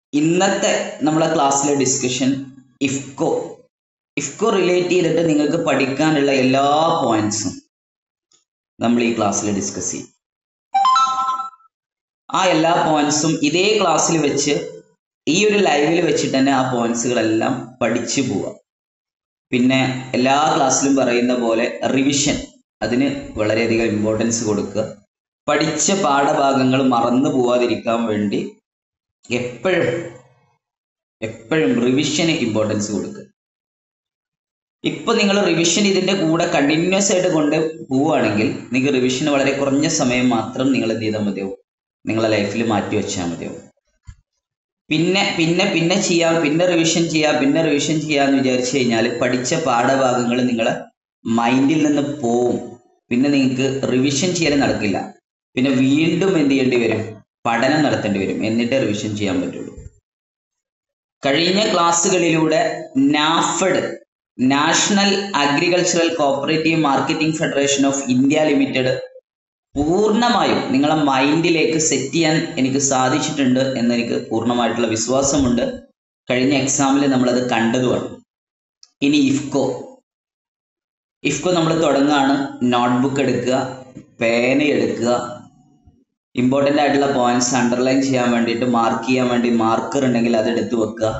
ഇന്നത്തെ നമ്മളെ ക്ലാസ്സിലെ ഡിസ്കഷൻ ഇഫ്കോ ഇഫ്കോ റിലേറ്റ് ചെയ്തിട്ട് നിങ്ങൾക്ക് പഠിക്കാനുള്ള എല്ലാ പോയിന്റ്സും നമ്മൾ ഈ ക്ലാസ്സിൽ ഡിസ്കസ് ചെയ്യും ആ എല്ലാ പോയിന്റ്സും ഇതേ ക്ലാസ്സിൽ വെച്ച് ഈ ഒരു ലൈവിൽ വെച്ചിട്ട് തന്നെ ആ പോയിന്റ്സുകളെല്ലാം പഠിച്ചു പോവാം പിന്നെ എല്ലാ ക്ലാസ്സിലും പറയുന്ന പോലെ റിവിഷൻ അതിന് വളരെയധികം ഇമ്പോർട്ടൻസ് കൊടുക്കുക പഠിച്ച പാഠഭാഗങ്ങൾ മറന്നു പോവാതിരിക്കാൻ വേണ്ടി എപ്പോഴും എപ്പോഴും റിവിഷന് ഇമ്പോർട്ടൻസ് കൊടുക്കുക ഇപ്പൊ നിങ്ങൾ റിവിഷൻ ഇതിന്റെ കൂടെ കണ്ടിന്യൂസ് ആയിട്ട് കൊണ്ട് പോവുകയാണെങ്കിൽ നിങ്ങൾക്ക് റിവിഷന് വളരെ കുറഞ്ഞ സമയം മാത്രം നിങ്ങൾ എന്ത് ചെയ്താൽ മതിയാവും നിങ്ങളെ ലൈഫിൽ മാറ്റി വെച്ചാൽ മതിയാവും പിന്നെ പിന്നെ പിന്നെ ചെയ്യാം പിന്നെ റിവിഷൻ ചെയ്യാം പിന്നെ റിവിഷൻ ചെയ്യാന്ന് വിചാരിച്ചു കഴിഞ്ഞാൽ പഠിച്ച പാഠഭാഗങ്ങൾ നിങ്ങളെ മൈൻഡിൽ നിന്ന് പോവും പിന്നെ നിങ്ങൾക്ക് റിവിഷൻ ചെയ്യൽ നടക്കില്ല പിന്നെ വീണ്ടും എന്ത് ചെയ്യേണ്ടി വരും പഠനം നടത്തേണ്ടി വരും എന്നിട്ടേ റിവിഷൻ ചെയ്യാൻ പറ്റുള്ളൂ കഴിഞ്ഞ ക്ലാസ്സുകളിലൂടെ NAFED national agricultural cooperative marketing federation of India limited പൂർണ്ണമായും നിങ്ങളെ മൈൻഡിലേക്ക് സെറ്റ് ചെയ്യാൻ എനിക്ക് സാധിച്ചിട്ടുണ്ട് എന്നെനിക്ക് പൂർണ്ണമായിട്ടുള്ള വിശ്വാസമുണ്ട് കഴിഞ്ഞ എക്സാമിൽ നമ്മളത് കണ്ടതുമാണ് ഇനി ഇഫ്കോ ഇഫ്കോ നമ്മൾ തുടങ്ങുകയാണ് നോട്ട്ബുക്ക് എടുക്കുക പേന എടുക്കുക ഇമ്പോർട്ടൻ്റ് ആയിട്ടുള്ള പോയിന്റ്സ് അണ്ടർലൈൻ ചെയ്യാൻ വേണ്ടിയിട്ട് മാർക്ക് ചെയ്യാൻ വേണ്ടി മാർക്കർ ഉണ്ടെങ്കിൽ അത് എടുത്തു വെക്കുക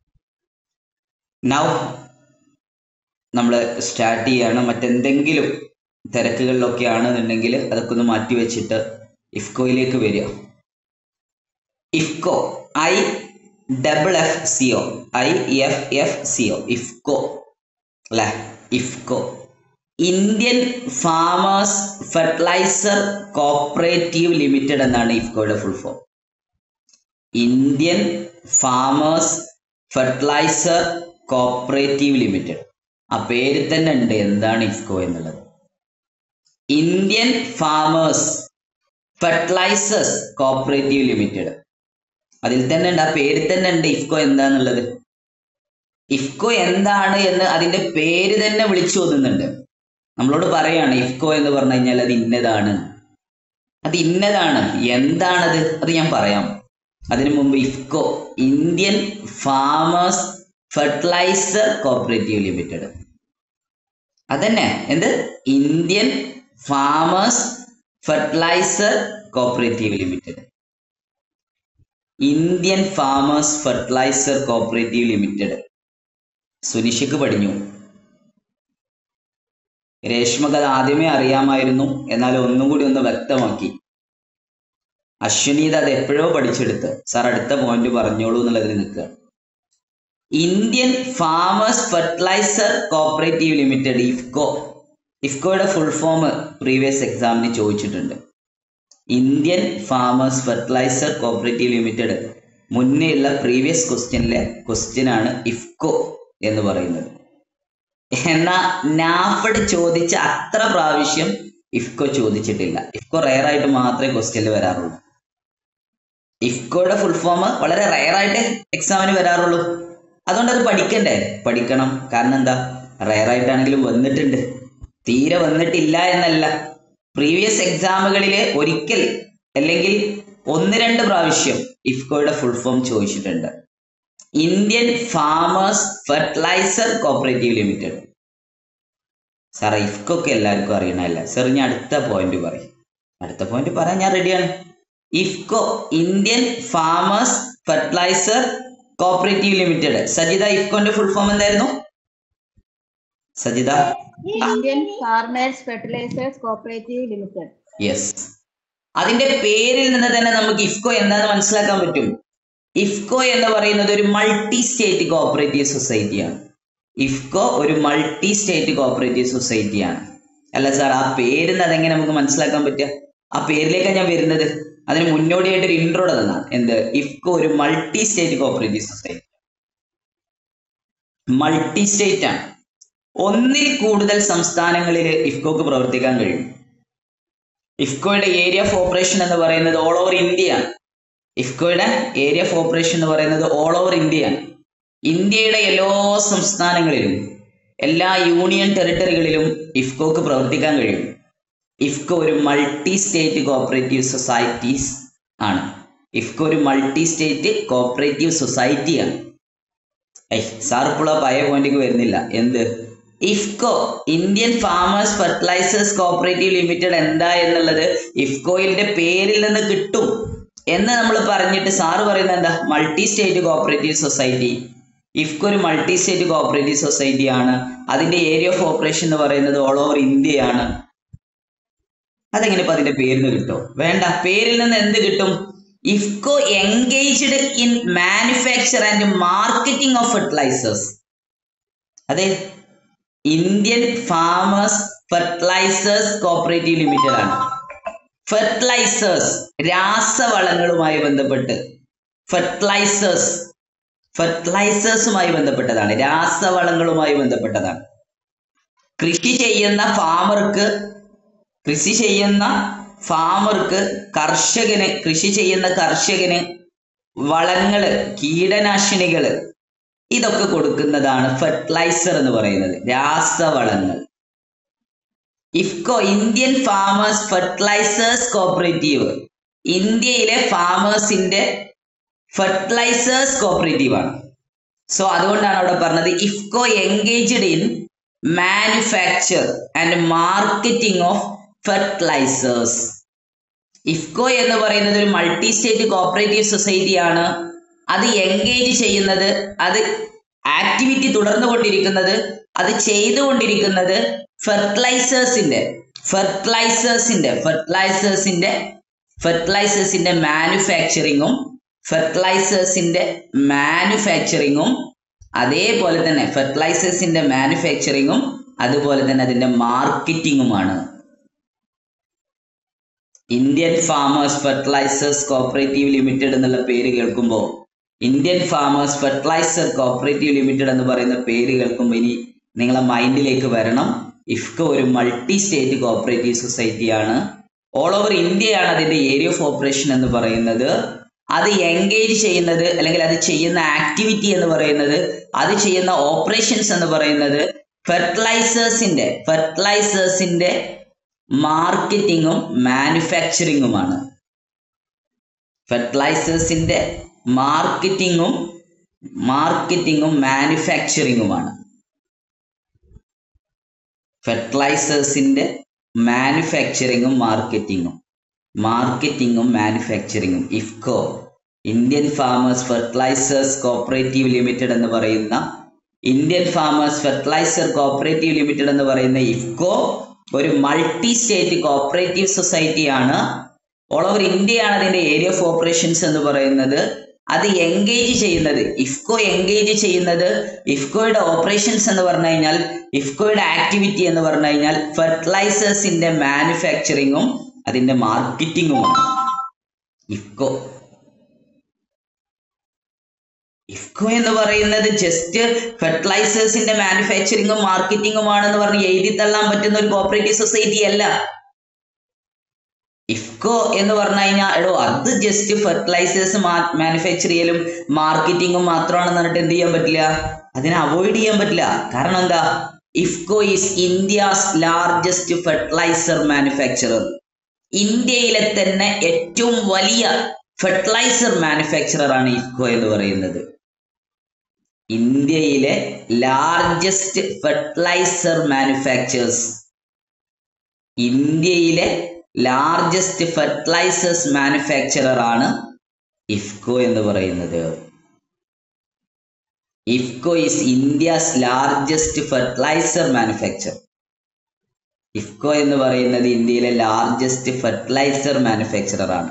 നൗ നമ്മൾ സ്റ്റാർട്ട് ചെയ്യാണ് മറ്റെന്തെങ്കിലും തിരക്കുകളിലൊക്കെ ആണെന്നുണ്ടെങ്കിൽ അതൊക്കെ ഒന്ന് മാറ്റി വെച്ചിട്ട് ഇഫ്കോയിലേക്ക് വരിക IFFCO I double F C O I F F C O IFFCO അല്ലെ IFFCO Indian farmers fertiliser cooperative limited എന്നാണ് ഇഫ്കോയുടെ full form Indian farmers fertiliser cooperative limited ആ പേര് തന്നെ ഉണ്ട് എന്താണ് ഇഫ്കോ എന്നുള്ളത് Indian farmers fertilisers cooperative limited അതിൽ തന്നെ ഉണ്ട് ആ പേര് തന്നെ ഉണ്ട് ഇഫ്കോ എന്താന്നുള്ളത് ഇഫ്കോ എന്താണ് എന്ന് അതിന്റെ പേര് തന്നെ വിളിച്ചു തോന്നുന്നുണ്ട് നമ്മളോട് പറയാണ് ഇഫ്കോ എന്ന് പറഞ്ഞു കഴിഞ്ഞാൽ അത് ഇന്നതാണ് അത് ഇന്നതാണ് എന്താണത് അത് ഞാൻ പറയാം അതിനു മുമ്പ് IFFCO Indian farmers fertiliser cooperative limited അതന്നെ എന്ത് Indian farmers fertiliser cooperative limited Indian farmers fertiliser cooperative limited സുനിഷയ്ക്ക് പഠിഞ്ഞു രേഷ്മക്ക് അത് ആദ്യമേ അറിയാമായിരുന്നു എന്നാൽ ഒന്നും കൂടി ഒന്ന് വ്യക്തമാക്കി അശ്വിനീത് അത് എപ്പോഴോ പഠിച്ചെടുത്ത് സാർ അടുത്ത പോയിന്റ് പറഞ്ഞോളൂ എന്നുള്ളതിൽ നിൽക്കുക Indian farmers fertiliser cooperative limited IFFCO ഇഫ്കോയുടെ ഫുൾ ഫോം പ്രീവിയസ് എക്സാമിന് ചോദിച്ചിട്ടുണ്ട് Indian farmers fertiliser cooperative limited മുന്നേ ഉള്ള പ്രീവിയസ് ക്വസ്റ്റ്യനിലെ ക്വസ്റ്റ്യൻ ആണ് ഇഫ്കോ എന്ന് പറയുന്നത് എന്നാ നാഫഡ് ചോദിച്ച അത്ര പ്രാവശ്യം ഇഫ്കോ ചോദിച്ചിട്ടില്ല ഇഫ്കോ റയർ ആയിട്ട് മാത്രമേ ക്വസ്റ്റ്യനിൽ വരാറുള്ളൂ ഇഫ്കോയുടെ ഫുൾ ഫോം വളരെ റയർ ആയിട്ട് എക്സാമിന് വരാറുള്ളൂ അതുകൊണ്ട് അത് പഠിക്കണ്ടേ പഠിക്കണം കാരണം എന്താ റയർ ആയിട്ടാണെങ്കിലും വന്നിട്ടുണ്ട് തീരെ വന്നിട്ടില്ല എന്നല്ല പ്രീവിയസ് എക്സാമുകളിൽ ഒരിക്കൽ അല്ലെങ്കിൽ ഒന്ന് രണ്ട് പ്രാവശ്യം ഇഫ്കോയുടെ ഫുൾ ഫോം ചോദിച്ചിട്ടുണ്ട് Indian farmers fertiliser cooperative limited സാറേ ഇഫ്കോ ഒക്കെ എല്ലാവർക്കും അറിയണമല്ല സാർ ഞാൻ അടുത്ത പോയിന്റ് പറയും അടുത്ത പോയിന്റ് പറയാൻ ഞാൻ റെഡിയാണ് IFFCO Indian farmers fertiliser cooperative limited Sajitha ഇഫ്കോന്റെ ഫുൾ ഫോം എന്തായിരുന്നു Sajitha Indian farmers fertilisers cooperative limited yes അതിന്റെ പേരിൽ നിന്ന് തന്നെ നമുക്ക് ഇഫ്കോ എന്താന്ന് മനസ്സിലാക്കാൻ പറ്റും ഇഫ്കോ എന്ന് പറയുന്നത് ഒരു മൾട്ടി സ്റ്റേറ്റ് കോപ്പറേറ്റീവ് സൊസൈറ്റിയാണ് ഇഫ്കോ ഒരു മൾട്ടി സ്റ്റേറ്റ് കോപ്പറേറ്റീവ് സൊസൈറ്റിയാണ് അല്ല സാർ ആ പേരിൽ നിന്ന് അതെങ്ങനെ നമുക്ക് മനസ്സിലാക്കാൻ പറ്റുക ആ പേരിലേക്കാണ് ഞാൻ വരുന്നത് അതിന് മുന്നോടിയായിട്ട് ഒരു ഇൻട്രോ തന്നാണ് എന്ത് ഇഫ്കോ ഒരു multi state cooperative society multi state ആണ് ഒന്നിൽ കൂടുതൽ സംസ്ഥാനങ്ങളിൽ ഇഫ്കോക്ക് പ്രവർത്തിക്കാൻ കഴിയും ഇഫ്കോയുടെ ഏരിയ ഓഫ് ഓപ്പറേഷൻ എന്ന് പറയുന്നത് ഓൾ ഓവർ ഇന്ത്യ ആണ് ഇഫ്കോയുടെ ഏരിയ ഓഫ് ഓപ്പറേഷൻ എന്ന് പറയുന്നത് ഓൾ ഓവർ ഇന്ത്യ ആണ് ഇന്ത്യയുടെ എല്ലാ സംസ്ഥാനങ്ങളിലും എല്ലാ യൂണിയൻ ടെറിട്ടറികളിലും ഇഫ്കോക്ക് പ്രവർത്തിക്കാൻ കഴിയും ഇഫ്കോ ഒരു മൾട്ടി സ്റ്റേറ്റ് കോപ്പറേറ്റീവ് സൊസൈറ്റീസ് ആണ് ഇഫ്കോ ഒരു മൾട്ടി സ്റ്റേറ്റ് കോപ്പറേറ്റീവ് സൊസൈറ്റിയാണ് ഏയ് സാർ ഇപ്പോൾ ആ പഴയ പോയിന്റിക്ക് വരുന്നില്ല എന്ത് IFFCO Indian farmers fertilisers cooperative limited എന്താ എന്നുള്ളത് ഇഫ്കോയിലിന്റെ പേരിൽ നിന്ന് കിട്ടും എന്ന് നമ്മൾ പറഞ്ഞിട്ട് സാറ് പറയുന്നത് എന്താ multi state cooperative society IFFCO ഒരു മൾട്ടി സ്റ്റേറ്റ് കോപ്പറേറ്റീവ് സൊസൈറ്റി ആണ് അതിന്റെ ഏരിയ ഓഫ് ഓപ്പറേഷൻ എന്ന് പറയുന്നത് ഓൾ ഓവർ ഇന്ത്യയാണ് അതെങ്ങനെ ഇപ്പൊ അതിന്റെ പേരിൽ നിന്ന് കിട്ടും വേണ്ട പേരിൽ നിന്ന് എന്ത് കിട്ടും IFFCO engaged in manufacture and marketing of fertilisers അതെ Indian farmers fertilisers cooperative limited ആണ് ഫെർട്ടിലൈസേഴ്സ് രാസവളങ്ങളുമായി ബന്ധപ്പെട്ട് ഫെർട്ടിലൈസേഴ്സ് ഫെർട്ടിലൈസേഴ്സുമായി ബന്ധപ്പെട്ടതാണ് രാസവളങ്ങളുമായി ബന്ധപ്പെട്ടതാണ് കൃഷി ചെയ്യുന്ന ഫാമർക്ക് കൃഷി ചെയ്യുന്ന ഫാമർക്ക് കർഷകന് കൃഷി ചെയ്യുന്ന കർഷകന് വളങ്ങള് കീടനാശിനികള് ഇതൊക്കെ കൊടുക്കുന്നതാണ് ഫെർട്ടിലൈസർ എന്ന് പറയുന്നത് രാസവളങ്ങൾ IFFCO Indian farmers fertilisers cooperative ഇന്ത്യയിലെ ഫാമേഴ്സിന്റെ ഫെർട്ടിലൈസേഴ്സ് കോപ്പറേറ്റീവ് ആണ് സോ അതുകൊണ്ടാണ് അവിടെ പറഞ്ഞത് IFFCO engaged in manufacture and marketing of fertilisers IFFCO എന്ന് പറയുന്നത് ഒരു മൾട്ടി സ്റ്റേറ്റ് കോപ്പറേറ്റീവ് സൊസൈറ്റി ആണ് അത് എൻഗേജ് ചെയ്യുന്നത് അത് ആക്ടിവിറ്റി തുടർന്നുകൊണ്ടിരിക്കുന്നത് അത് ചെയ്തുകൊണ്ടിരിക്കുന്നത് ഫെർട്ടിലൈസേഴ്സിന്റെ ഫെർട്ടിലൈസേഴ്സിന്റെ ഫെർട്ടിലൈസേഴ്സിന്റെ ഫെർട്ടിലൈസേഴ്സിന്റെ മാനുഫാക്ചറിങ്ങും ഫെർട്ടിലൈസേഴ്സിന്റെ മാനുഫാക്ചറിങ്ങും അതേപോലെ തന്നെ ഫെർട്ടിലൈസേഴ്സിന്റെ മാനുഫാക്ചറിങ്ങും അതുപോലെ തന്നെ അതിന്റെ മാർക്കറ്റിങ്ങുമാണ് Indian farmers fertilisers cooperative limited എന്നുള്ള പേര് കേൾക്കുമ്പോൾ Indian farmers fertiliser cooperative limited എന്ന് പറയുന്ന പേര് കേൾക്കുമ്പോൾ ഇനി നിങ്ങളെ മൈൻഡിലേക്ക് വരണം ഇഫ്കോ ഒരു മൾട്ടി സ്റ്റേറ്റ് കോപ്പറേറ്റീവ് സൊസൈറ്റിയാണ് ഓൾ ഓവർ ഇന്ത്യയാണ് അതിന്റെ ഏരിയ ഓഫ് ഓപ്പറേഷൻ എന്ന് പറയുന്നത് അത് എൻഗേജ് ചെയ്യുന്നത് അല്ലെങ്കിൽ അത് ചെയ്യുന്ന ആക്ടിവിറ്റി എന്ന് പറയുന്നത് അത് ചെയ്യുന്ന ഓപ്പറേഷൻസ് എന്ന് പറയുന്നത് ഫെർട്ടിലൈസേഴ്സിന്റെ ഫെർട്ടിലൈസേഴ്സിന്റെ മാർക്കറ്റിങ്ങും മാനുഫാക്ചറിങ്ങുമാണ് ഫെർട്ടിലൈസേഴ്സിന്റെ മാർക്കറ്റിങ്ങും മാർക്കറ്റിങ്ങും മാനുഫാക്ചറിങ്ങുമാണ് ഫെർട്ടിലൈസേഴ്സിന്റെ മാനുഫാക്ചറിങ്ങും മാർക്കറ്റിങ്ങും മാർക്കറ്റിങ്ങും മാനുഫാക്ചറിങ്ങും IFFCO Indian farmers fertilisers cooperative limited എന്ന് പറയുന്ന Indian farmers fertiliser cooperative limited എന്ന് പറയുന്ന ഇഫ്കോ ഒരു മൾട്ടി സ്റ്റേറ്റ് കോപ്പറേറ്റീവ് സൊസൈറ്റിയാണ് ഓൾ ഓവർ ഇന്ത്യയാണ് അതിന്റെ ഏരിയ ഓഫ് ഓപ്പറേഷൻസ് എന്ന് പറയുന്നത് അത് എൻഗേജ് ചെയ്യുന്നത് ഇഫ്കോ എൻഗേജ് ചെയ്യുന്നത് ഇഫ്കോയുടെ ഓപ്പറേഷൻസ് എന്ന് പറഞ്ഞു കഴിഞ്ഞാൽ ഇഫ്കോയുടെ ആക്ടിവിറ്റി എന്ന് പറഞ്ഞു കഴിഞ്ഞാൽ ഫെർട്ടിലൈസേഴ്സിന്റെ മാനുഫാക്ചറിങ്ങും അതിന്റെ മാർക്കറ്റിങ്ങുമാണ് ഇഫ്കോ ഇഫ്കോ എന്ന് പറയുന്നത് ജസ്റ്റ് ഫെർട്ടിലൈസേഴ്സിന്റെ മാനുഫാക്ചറിങ്ങും മാർക്കറ്റിങ്ങുമാണെന്ന് പറഞ്ഞ് എഴുതി തള്ളാൻ പറ്റുന്ന ഒരു കോപ്പറേറ്റീവ് സൊസൈറ്റി അല്ല ഇഫ്കോ എന്ന് പറഞ്ഞു കഴിഞ്ഞാൽ എടോ അത് ജസ്റ്റ് ഫെർട്ടിലൈസേഴ്സ് മാനുഫാക്ചർ ചെയ്യലും മാർക്കറ്റിങ്ങും മാത്രമാണെന്ന് പറഞ്ഞിട്ട് എന്ത് ചെയ്യാൻ പറ്റില്ല അതിനെ അവോയ്ഡ് ചെയ്യാൻ പറ്റില്ല കാരണം എന്താ IFFCO is India's largest fertiliser manufacturer ഇന്ത്യയിലെ തന്നെ ഏറ്റവും വലിയ ഫെർട്ടിലൈസർ മാനുഫാക്ചറർ ആണ് ഇഫ്കോ എന്ന് പറയുന്നത് ഇന്ത്യയിലെ ലാർജസ്റ്റ് ഫെർട്ടിലൈസർ മാനുഫാക്ചേഴ്സ് ഇന്ത്യയിലെ ലാർജസ്റ്റ് ഫെർട്ടിലൈസേഴ്സ് മാനുഫാക്ചറർ ആണ് ഇഫ്കോ എന്ന് പറയുന്നത് IFFCO is India's largest fertiliser manufacture IFFCO എന്ന് പറയുന്നത് ഇന്ത്യയിലെ ലാർജസ്റ്റ് ഫെർട്ടിലൈസർ മാനുഫാക്ചറർ ആണ്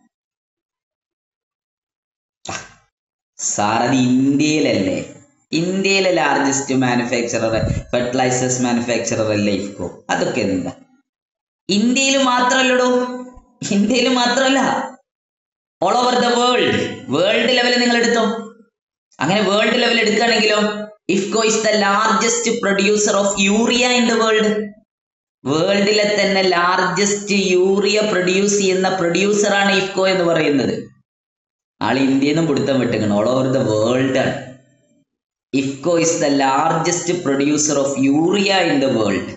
സാർ അത് ഇന്ത്യയിലല്ലേ ഇന്ത്യയിലെ ലാർജസ്റ്റ് മാനുഫാക്ചറർ ഫെർട്ടിലൈസേഴ്സ് മാനുഫാക്ചറർ അല്ലേ ഇഫ്കോ അതൊക്കെ എന്താ ഇന്ത്യയിൽ മാത്രമല്ലടോ ഇന്ത്യയിൽ മാത്രമല്ല all over the world world level നിങ്ങൾ എടുത്തോ അങ്ങനെ വേൾഡ് ലെവൽ എടുക്കുകയാണെങ്കിലോ IFFCO is the largest producer of urea in the world വേൾഡിലെ തന്നെ ലാർജസ്റ്റ് യൂറിയ പ്രൊഡ്യൂസ് ചെയ്യുന്ന പ്രൊഡ്യൂസർ ആണ് ഇഫ്കോ എന്ന് പറയുന്നത് ആൾ ഇന്ത്യയിൽ നിന്നും പിടുത്തം വിട്ടിക്കണം ഓൾ ഓവർ ദ വേൾഡ് ആണ് IFFCO is the largest producer of urea in the world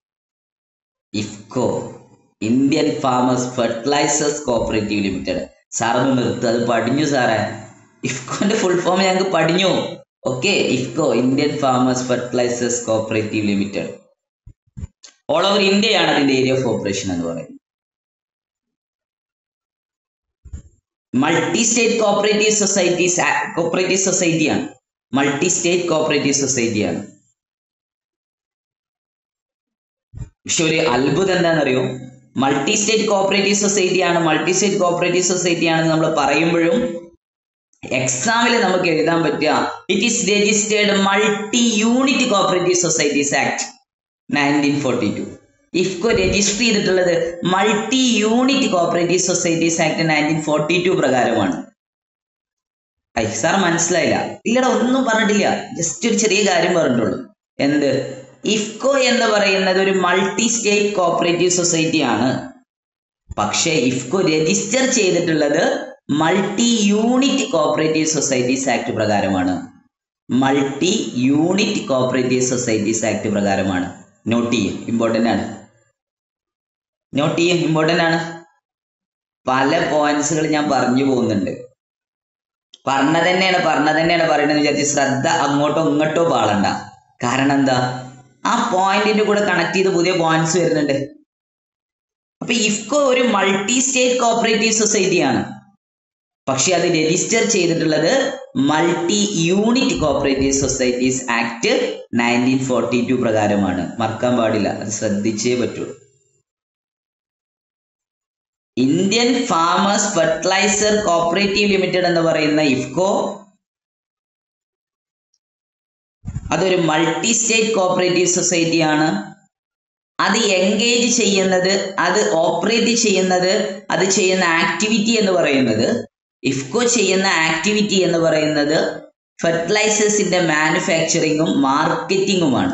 IFFCO Indian farmers fertilisers cooperative limited സാറൊന്ന് നിർത്തുക അത് പഠിഞ്ഞു സാറേ ഇഫ്കോന്റെ ഫുൾ ഫോം ഞങ്ങൾക്ക് പഠിഞ്ഞു okay IFFCO Indian farmers fertilisers cooperative limited all over ഇന്ത്യയാണ് അതിന്റെ ഏരിയ ഓഫ് ഓപ്പറേഷൻ എന്ന് പറയുന്നത് multi state cooperative societies cooperative സൊസൈറ്റിയാണ് മൾട്ടി സ്റ്റേറ്റ് കോപ്പറേറ്റീവ് സൊസൈറ്റിയാണ് പക്ഷെ ഒരു അത്ഭുതം എന്താണെന്നറിയോ മൾട്ടി സ്റ്റേറ്റ് കോപ്പറേറ്റീവ് സൊസൈറ്റിയാണ് മൾട്ടി സ്റ്റേറ്റ് കോപ്പറേറ്റീവ് സൊസൈറ്റി ആണെന്ന് നമ്മൾ പറയുമ്പോഴും എക്സാമിൽ നമുക്ക് എഴുതാൻ പറ്റുക it is registered multi unit cooperative societies act nineteen forty two IFFCO register ചെയ്തിട്ടുള്ളത് multi unit cooperative societies act nineteen forty two പ്രകാരമാണ് ഐ സാർ മനസ്സിലായില്ല ഇല്ലടാ ഒന്നും പറഞ്ഞിട്ടില്ല ജസ്റ്റ് ഒരു ചെറിയ കാര്യം പറഞ്ഞിട്ടുള്ളൂ എന്ത് ഇഫ്കോ എന്ന് പറയുന്നത് ഒരു മൾട്ടി സ്റ്റേറ്റ് കോപ്പറേറ്റീവ് സൊസൈറ്റി ആണ് പക്ഷേ ഇഫ്കോ രജിസ്റ്റർ ചെയ്തിട്ടുള്ളത് multi unit cooperative societies act പ്രകാരമാണ് multi unit cooperative societies act പ്രകാരമാണ് നോട്ട് ചെയ്യും ഇമ്പോർട്ടൻ്റ് ആണ് നോട്ട് ചെയ്യും ഇമ്പോർട്ടൻ്റ് ആണ് പല പോയിന്റ്സുകൾ ഞാൻ പറഞ്ഞു പോകുന്നുണ്ട് പറഞ്ഞ തന്നെയാണ് പറഞ്ഞ തന്നെയാണ് പറയുന്നത് വിചാരിച്ച് ശ്രദ്ധ അങ്ങോട്ടോ ഇങ്ങോട്ടോ പാളണ്ട കാരണം എന്താ ആ പോയിന്റിന്റെ കൂടെ കണക്ട് ചെയ്ത് പുതിയ പോയിന്റ്സ് വരുന്നുണ്ട് അപ്പൊ ഇഫ്കോ ഒരു മൾട്ടി സ്റ്റേറ്റ് കോപ്പറേറ്റീവ് സൊസൈറ്റിയാണ് പക്ഷെ അത് രജിസ്റ്റർ ചെയ്തിട്ടുള്ളത് multi unit cooperative societies act nineteen forty two പ്രകാരമാണ് മറക്കാൻ പാടില്ല അത് ശ്രദ്ധിച്ചേ പറ്റുള്ളൂ Indian farmers fertiliser cooperative limited എന്ന് പറയുന്ന ഇഫ്കോ അതൊരു മൾട്ടി സ്റ്റേറ്റ് കോപ്പറേറ്റീവ് സൊസൈറ്റിയാണ് അത് എൻഗേജ് ചെയ്യുന്നത് അത് ഓപ്പറേറ്റ് ചെയ്യുന്നത് അത് ചെയ്യുന്ന ആക്ടിവിറ്റി എന്ന് പറയുന്നത് ഇഫ്കോ ചെയ്യുന്ന ആക്ടിവിറ്റി എന്ന് പറയുന്നത് ഫെർട്ടിലൈസേഴ്സിന്റെ മാനുഫാക്ചറിങ്ങും മാർക്കറ്റിങ്ങുമാണ്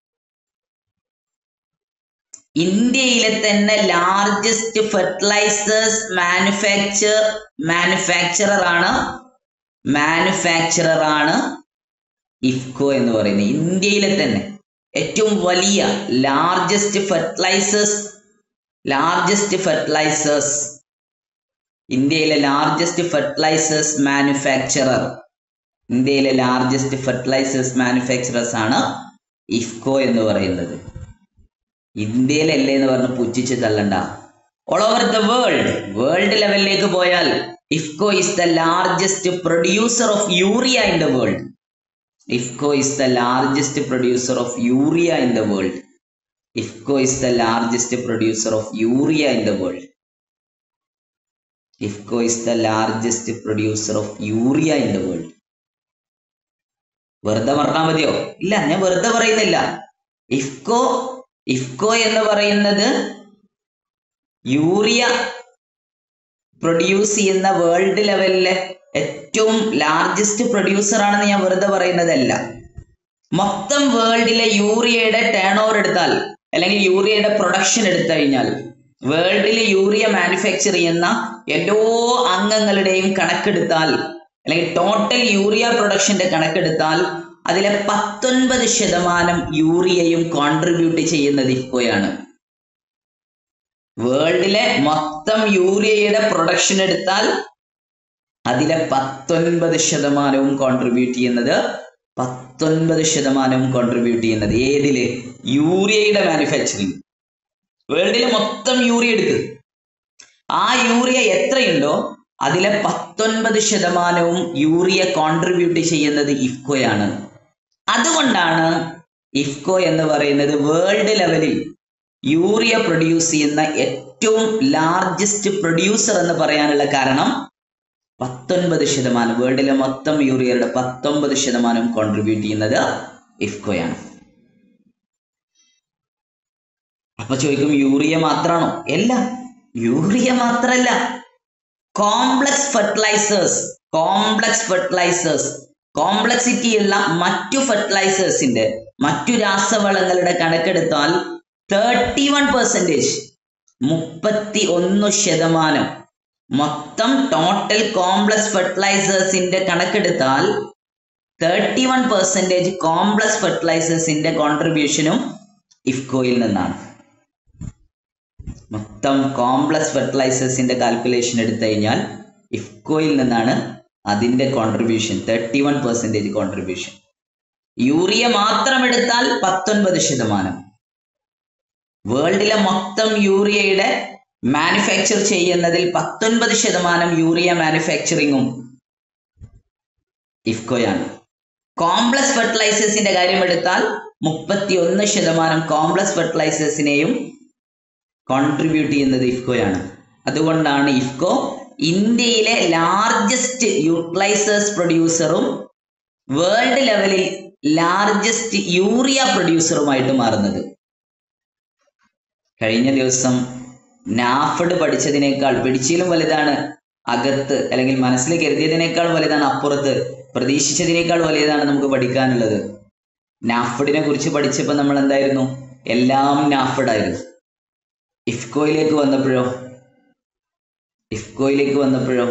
ഇന്ത്യയിലെ തന്നെ ലാർജസ്റ്റ് ഫെർട്ടിലൈസേഴ്സ് മാനുഫാക്ചർ മാനുഫാക്ചറർ ആണ് മാനുഫാക്ചറർ ആണ് ഇഫ്കോ എന്ന് പറയുന്നത് ഇന്ത്യയിലെ തന്നെ ഏറ്റവും വലിയ ലാർജസ്റ്റ് ഫെർട്ടിലൈസേഴ്സ് ലാർജസ്റ്റ് ഫെർട്ടിലൈസേഴ്സ് ഇന്ത്യയിലെ ലാർജസ്റ്റ് ഫെർട്ടിലൈസേഴ്സ് മാനുഫാക്ചറർ ഇന്ത്യയിലെ ലാർജസ്റ്റ് ഫെർട്ടിലൈസേഴ്സ് മാനുഫാക്ചറേഴ്സ് ആണ് ഇഫ്കോ എന്ന് പറയുന്നത് ഇന്ത്യയിലല്ലേ എന്ന് പറഞ്ഞ് പുച്ഛിച്ച് തള്ളണ്ട all over the world world ലെവലിലേക്ക് പോയാൽ IFFCO is the largest producer of urea in the world IFFCO is the largest producer of urea in the world IFFCO is the largest producer of urea in the world IFFCO is the largest producer of urea in the world വെറുതെ പറഞ്ഞാൽ മതിയോ ഇല്ല ഞാൻ വെറുതെ പറയുന്നില്ല ഇഫ്കോ ഇഫ്കോ എന്ന് പറയുന്നത് urea produce ചെയ്യുന്ന വേൾഡ് ലെവലിലെ ഏറ്റവും ലാർജസ്റ്റ് പ്രൊഡ്യൂസർ ആണെന്ന് ഞാൻ വെറുതെ പറയുന്നതല്ല മൊത്തം വേൾഡിലെ യൂറിയയുടെ ടേൺ ഓവർ എടുത്താൽ അല്ലെങ്കിൽ യൂറിയയുടെ പ്രൊഡക്ഷൻ എടുത്തു കഴിഞ്ഞാൽ വേൾഡിൽ യൂറിയ മാനുഫാക്ചർ ചെയ്യുന്ന എല്ലാ അംഗങ്ങളുടെയും കണക്കെടുത്താൽ അല്ലെങ്കിൽ ടോട്ടൽ യൂറിയ പ്രൊഡക്ഷന്റെ കണക്കെടുത്താൽ അതിലെ പത്തൊൻപത് ശതമാനം യൂറിയയും കോൺട്രിബ്യൂട്ട് ചെയ്യുന്നത് ഇഫ്കോയാണ് വേൾഡിലെ മൊത്തം യൂറിയയുടെ പ്രൊഡക്ഷൻ എടുത്താൽ അതിലെ പത്തൊൻപത് ശതമാനവും കോൺട്രിബ്യൂട്ട് ചെയ്യുന്നത് പത്തൊൻപത് ശതമാനവും കോൺട്രിബ്യൂട്ട് ചെയ്യുന്നത് ഏതില് യൂറിയയുടെ മാനുഫാക്ചറിങ് വേൾഡിലെ മൊത്തം യൂറിയ എടുക്ക് ആ യൂറിയ എത്രയുണ്ടോ അതിലെ പത്തൊൻപത് ശതമാനവും യൂറിയ കോൺട്രിബ്യൂട്ട് ചെയ്യുന്നത് ഇഫ്കോയാണ് അതുകൊണ്ടാണ് ഇഫ്കോ എന്ന് പറയുന്നത് വേൾഡ് ലെവലിൽ യൂറിയ പ്രൊഡ്യൂസ് ചെയ്യുന്ന ഏറ്റവും ലാർജസ്റ്റ് പ്രൊഡ്യൂസർ എന്ന് പറയാനുള്ള കാരണം പത്തൊൻപത് ശതമാനം വേൾഡിലെ മൊത്തം യൂറിയയുടെ പത്തൊമ്പത് ശതമാനം കോൺട്രിബ്യൂട്ട് ചെയ്യുന്നത് ഇഫ്കോയാണ് അപ്പൊ ചോദിക്കും യൂറിയ മാത്രമാണോ അല്ല യൂറിയ മാത്രല്ല complex fertilisers complex fertilisers complexity ഉള്ള മറ്റു ഫെർട്ടിലൈസേഴ്സിന്റെ മറ്റു രാസവളങ്ങളുടെ കണക്കെടുത്താൽ തേർട്ടി വൺ പെർസെൻറ്റേജ് മുപ്പത്തി ഒന്ന് ശതമാനം മൊത്തം ടോട്ടൽ കോംപ്ലക്സ് ഫെർട്ടിലൈസേഴ്സിന്റെ കണക്കെടുത്താൽ തേർട്ടി വൺ പെർസെൻറ്റേജ് കോംപ്ലക്സ് ഫെർട്ടിലൈസേഴ്സിന്റെ കോൺട്രിബ്യൂഷനും ഇഫ്കോയിൽ നിന്നാണ് മൊത്തം കോംപ്ലക്സ് ഫെർട്ടിലൈസേഴ്സിന്റെ കാൽക്കുലേഷൻ എടുത്തു കഴിഞ്ഞാൽ ഇഫ്കോയിൽ നിന്നാണ് അതിന്റെ contribution thirty one percentage contribution urea മാത്രം എടുത്താൽ പത്തൊൻപത് ശതമാനം വേൾഡിലെ മൊത്തം യൂറിയയുടെ മാനുഫാക്ചർ ചെയ്യുന്നതിൽ പത്തൊൻപത് ശതമാനം യൂറിയ മാനുഫാക്ചറിങ്ങും ഇഫ്കോയാണ് കോംപ്ലക്സ് ഫെർട്ടിലൈസേഴ്സിന്റെ കാര്യം എടുത്താൽ മുപ്പത്തി ഒന്ന് ശതമാനം കോംപ്ലക്സ് ഫെർട്ടിലൈസേഴ്സിനെയും കോൺട്രിബ്യൂട്ട് ചെയ്യുന്നത് ഇഫ്കോയാണ് അതുകൊണ്ടാണ് ഇഫ്കോ ഇന്ത്യയിലെ ലാർജസ്റ്റ് യൂട്ടിലൈസേഴ്സ് പ്രൊഡ്യൂസറും വേൾഡ് ലെവലിൽ ലാർജസ്റ്റ് യൂറിയ പ്രൊഡ്യൂസറുമായിട്ട് മാറുന്നത് കഴിഞ്ഞ ദിവസം നാഫഡ് പഠിച്ചതിനേക്കാൾ പിടിച്ചിലും വലുതാണ് അകത്ത് അല്ലെങ്കിൽ മനസ്സിൽ കരുതിയതിനേക്കാൾ വലുതാണ് അപ്പുറത്ത് പ്രതീക്ഷിച്ചതിനേക്കാൾ വലുതാണ് നമുക്ക് പഠിക്കാനുള്ളത് നാഫഡിനെ കുറിച്ച് പഠിച്ചപ്പോൾ നമ്മൾ എന്തായിരുന്നു എല്ലാം നാഫഡായിരുന്നു ഇഫ്കോയിലേക്ക് വന്നപ്പോഴോ ഇഫ്കോയിലേക്ക് വന്നപ്പോഴോ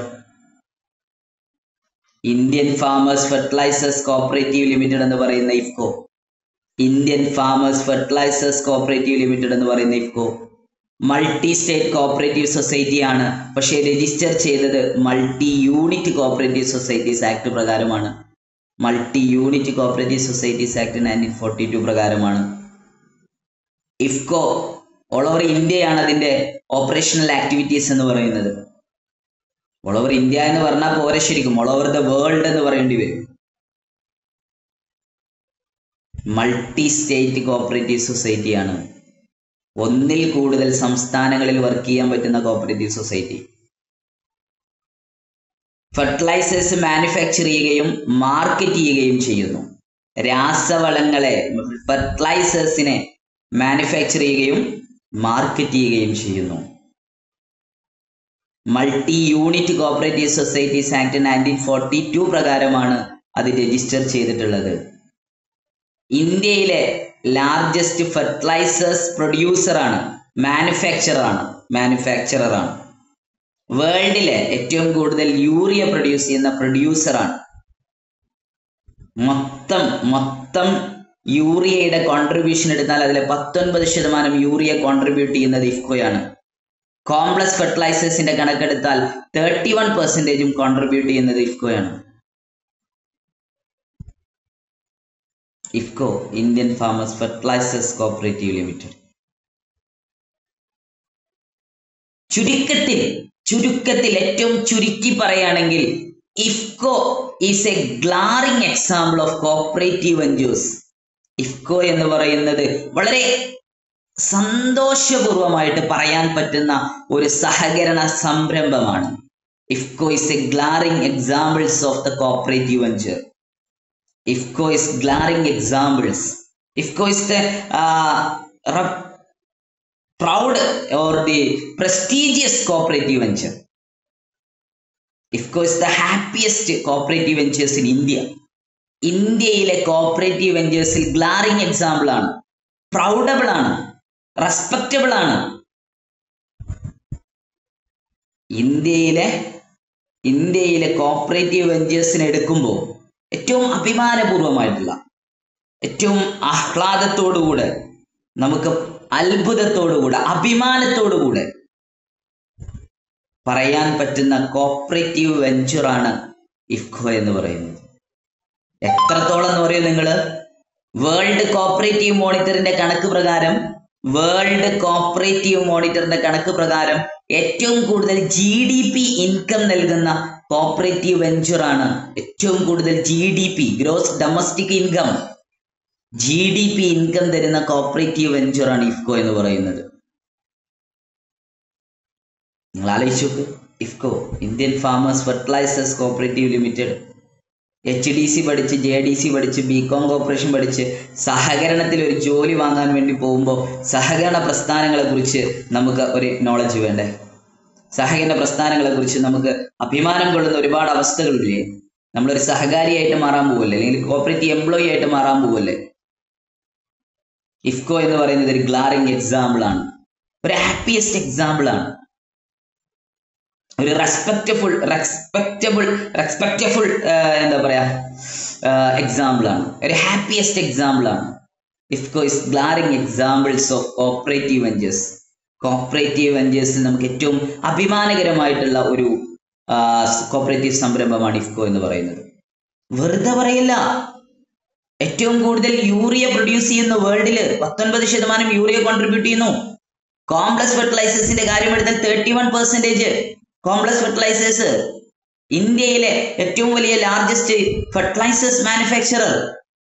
Indian farmers fertilisers cooperative limited എന്ന് പറയുന്ന IFFCO Indian farmers fertilisers cooperative limited എന്ന് പറയുന്ന IFFCO multi state cooperative society ആണ് പക്ഷേ രജിസ്റ്റർ ചെയ്തത് multi unit cooperative societies act പ്രകാരമാണ് multi unit cooperative societies act nineteen forty two പ്രകാരമാണ് ഇഫ്കോ ഓൾ ഓവർ ഇന്ത്യയാണ് അതിന്റെ ഓപ്പറേഷണൽ ആക്ടിവിറ്റീസ് എന്ന് പറയുന്നത് ഓൾ ഓവർ ഇന്ത്യ എന്ന് പറഞ്ഞാൽ പോരെ ശരിക്കും ഓൾ ഓവർ ദ വേൾഡ് എന്ന് പറയേണ്ടി വരും മൾട്ടി സ്റ്റേറ്റ് കോപ്പറേറ്റീവ് സൊസൈറ്റിയാണ് ഒന്നിൽ കൂടുതൽ സംസ്ഥാനങ്ങളിൽ വർക്ക് ചെയ്യാൻ പറ്റുന്ന കോപ്പറേറ്റീവ് സൊസൈറ്റി ഫെർട്ടിലൈസേഴ്സ് മാനുഫാക്ചർ ചെയ്യുകയും മാർക്കറ്റ് ചെയ്യുകയും ചെയ്യുന്നു രാസവളങ്ങളെ ഫെർട്ടിലൈസേഴ്സിനെ മാനുഫാക്ചർ ചെയ്യുകയും മാർക്കറ്റ് ചെയ്യുകയും ചെയ്യുന്നു multi unit cooperative societies act nineteen forty two പ്രകാരമാണ് അത് രജിസ്റ്റർ ചെയ്തിട്ടുള്ളത് ഇന്ത്യയിലെ ലാർജസ്റ്റ് ഫെർട്ടിലൈസേഴ്സ് പ്രൊഡ്യൂസർ ആണ് മാനുഫാക്ചറർ ആണ് മാനുഫാക്ചറർ ആണ് വേൾഡിലെ ഏറ്റവും കൂടുതൽ യൂറിയ പ്രൊഡ്യൂസ് ചെയ്യുന്ന പ്രൊഡ്യൂസർ ആണ് മൊത്തം മൊത്തം യൂറിയയുടെ കോൺട്രിബ്യൂഷൻ എടുത്താൽ അതിലെ പത്തൊൻപത് ശതമാനം യൂറിയ കോൺട്രിബ്യൂട്ട് ചെയ്യുന്നത് ഇഫ്കോയാണ് കോംപ്ലക്സ് ഫെർട്ടിലൈസേഴ്സിന്റെ കണക്കെടുത്താൽ തേർട്ടി വൺ പെർസെന്റേജും കോൺട്രിബ്യൂട്ട് ചെയ്യുന്നത് ഇഫ്കോയാണ് IFFCO Indian farmers fertilisers cooperative limited ചുരുക്കത്തിൽ ചുരുക്കത്തിൽ ഏറ്റവും ചുരുക്കി പറയുകയാണെങ്കിൽ IFFCO is a glaring example of cooperative ventures IFFCO എന്ന് പറയുന്നത് വളരെ സന്തോഷപൂർവമായിട്ട് പറയാൻ പറ്റുന്ന ഒരു സഹകരണ സംരംഭമാണ് IFFCO is a glaring examples of the cooperative venture IFCO is glaring examples. IFCO is the uh, rep- proud or the prestigious cooperative venture. IFCO is the happiest cooperative ventures in India. ഇന്ത്യയിലെ cooperative വെഞ്ചേഴ്സിൽ glaring example ആണ് proudable ആണ് respectable ആണ് ഇന്ത്യയിലെ ഇന്ത്യയിലെ cooperative വെഞ്ചേഴ്സിനെ എടുക്കുമ്പോൾ ഏറ്റവും അഭിമാനപൂർവമായിട്ടുള്ള ഏറ്റവും ആഹ്ലാദത്തോടുകൂടെ നമുക്ക് അത്ഭുതത്തോടുകൂടെ അഭിമാനത്തോടുകൂടെ പറയാൻ പറ്റുന്ന കോപ്പറേറ്റീവ് വെഞ്ചറാണ് ഇഫ്കോ എന്ന് പറയുന്നത് എത്രത്തോളം എന്ന് പറയും നിങ്ങൾ വേൾഡ് കോപ്പറേറ്റീവ് മോണിറ്ററിന്റെ കണക്ക് പ്രകാരം വേൾഡ് കോപ്പറേറ്റീവ് മോണിറ്ററിന്റെ കണക്ക് പ്രകാരം ഏറ്റവും കൂടുതൽ ജി ഡി പി ഇൻകം നൽകുന്ന കോപ്പറേറ്റീവ് വെഞ്ചർ ആണ് ഏറ്റവും കൂടുതൽ G D P gross domestic income G D P income തരുന്ന കോപ്പറേറ്റീവ് വെഞ്ചർ ആണ് ഇഫ്കോ എന്ന് പറയുന്നത് നിങ്ങൾ ആലോചിച്ച് നോക്ക് IFFCO Indian farmers fertilisers cooperative limited H D C പഠിച്ച് ജെ ഡി സി പഠിച്ച് ബി കോം കോർപ്പറേഷൻ പഠിച്ച് സഹകരണത്തിൽ ഒരു ജോലി വാങ്ങാൻ വേണ്ടി പോകുമ്പോൾ സഹകരണ പ്രസ്ഥാനങ്ങളെ കുറിച്ച് നമുക്ക് ഒരു നോളജ് വേണ്ടേ സഹകരണ പ്രസ്ഥാനങ്ങളെ കുറിച്ച് നമുക്ക് അഭിമാനം കൊള്ളുന്ന ഒരുപാട് അവസ്ഥകളില്ലേ നമ്മളൊരു സഹകാരിയായിട്ട് മാറാൻ പോവല്ലേ അല്ലെങ്കിൽ കോപ്പറേറ്റീവ് എംപ്ലോയി ആയിട്ട് മാറാൻ പോവല്ലേ ഇഫ്കോ എന്ന് പറയുന്നത് ഒരു ഗ്ലാറിംഗ് എക്സാമ്പിൾ ആണ് ഒരു ഹാപ്പിയസ്റ്റ് എക്സാമ്പിൾ ആണ് ഒരു റെസ്പെക്റ്റഫുൾ റെസ്പെക്റ്റബിൾ റെസ്പെക്റ്റഫുൾ എന്താ പറയാ എക്സാമ്പിൾ ആണ് ഒരു ഹാപ്പിയസ്റ്റ് എക്സാമ്പിൾ ആണ് IFFCO is glaring examples of cooperative ventures cooperative വെഞ്ചേഴ്സിൽ നമുക്ക് ഏറ്റവും അഭിമാനകരമായിട്ടുള്ള ഒരു കോപ്പറേറ്റീവ് സംരംഭമാണ് ഇഫ്കോ എന്ന് പറയുന്നത് വെറുതെ പറയില്ല ഏറ്റവും കൂടുതൽ യൂറിയ പ്രൊഡ്യൂസ് ചെയ്യുന്ന വേൾഡില് പത്തൊൻപത് ശതമാനം യൂറിയ കോൺട്രിബ്യൂട്ട് ചെയ്യുന്നു കോംപ്ലക്സ് ഫെർട്ടിലൈസേഴ്സിന്റെ കാര്യം എടുത്താൽ thirty one percentage complex fertilisers ഇന്ത്യയിലെ ഏറ്റവും വലിയ largest fertilisers manufacturer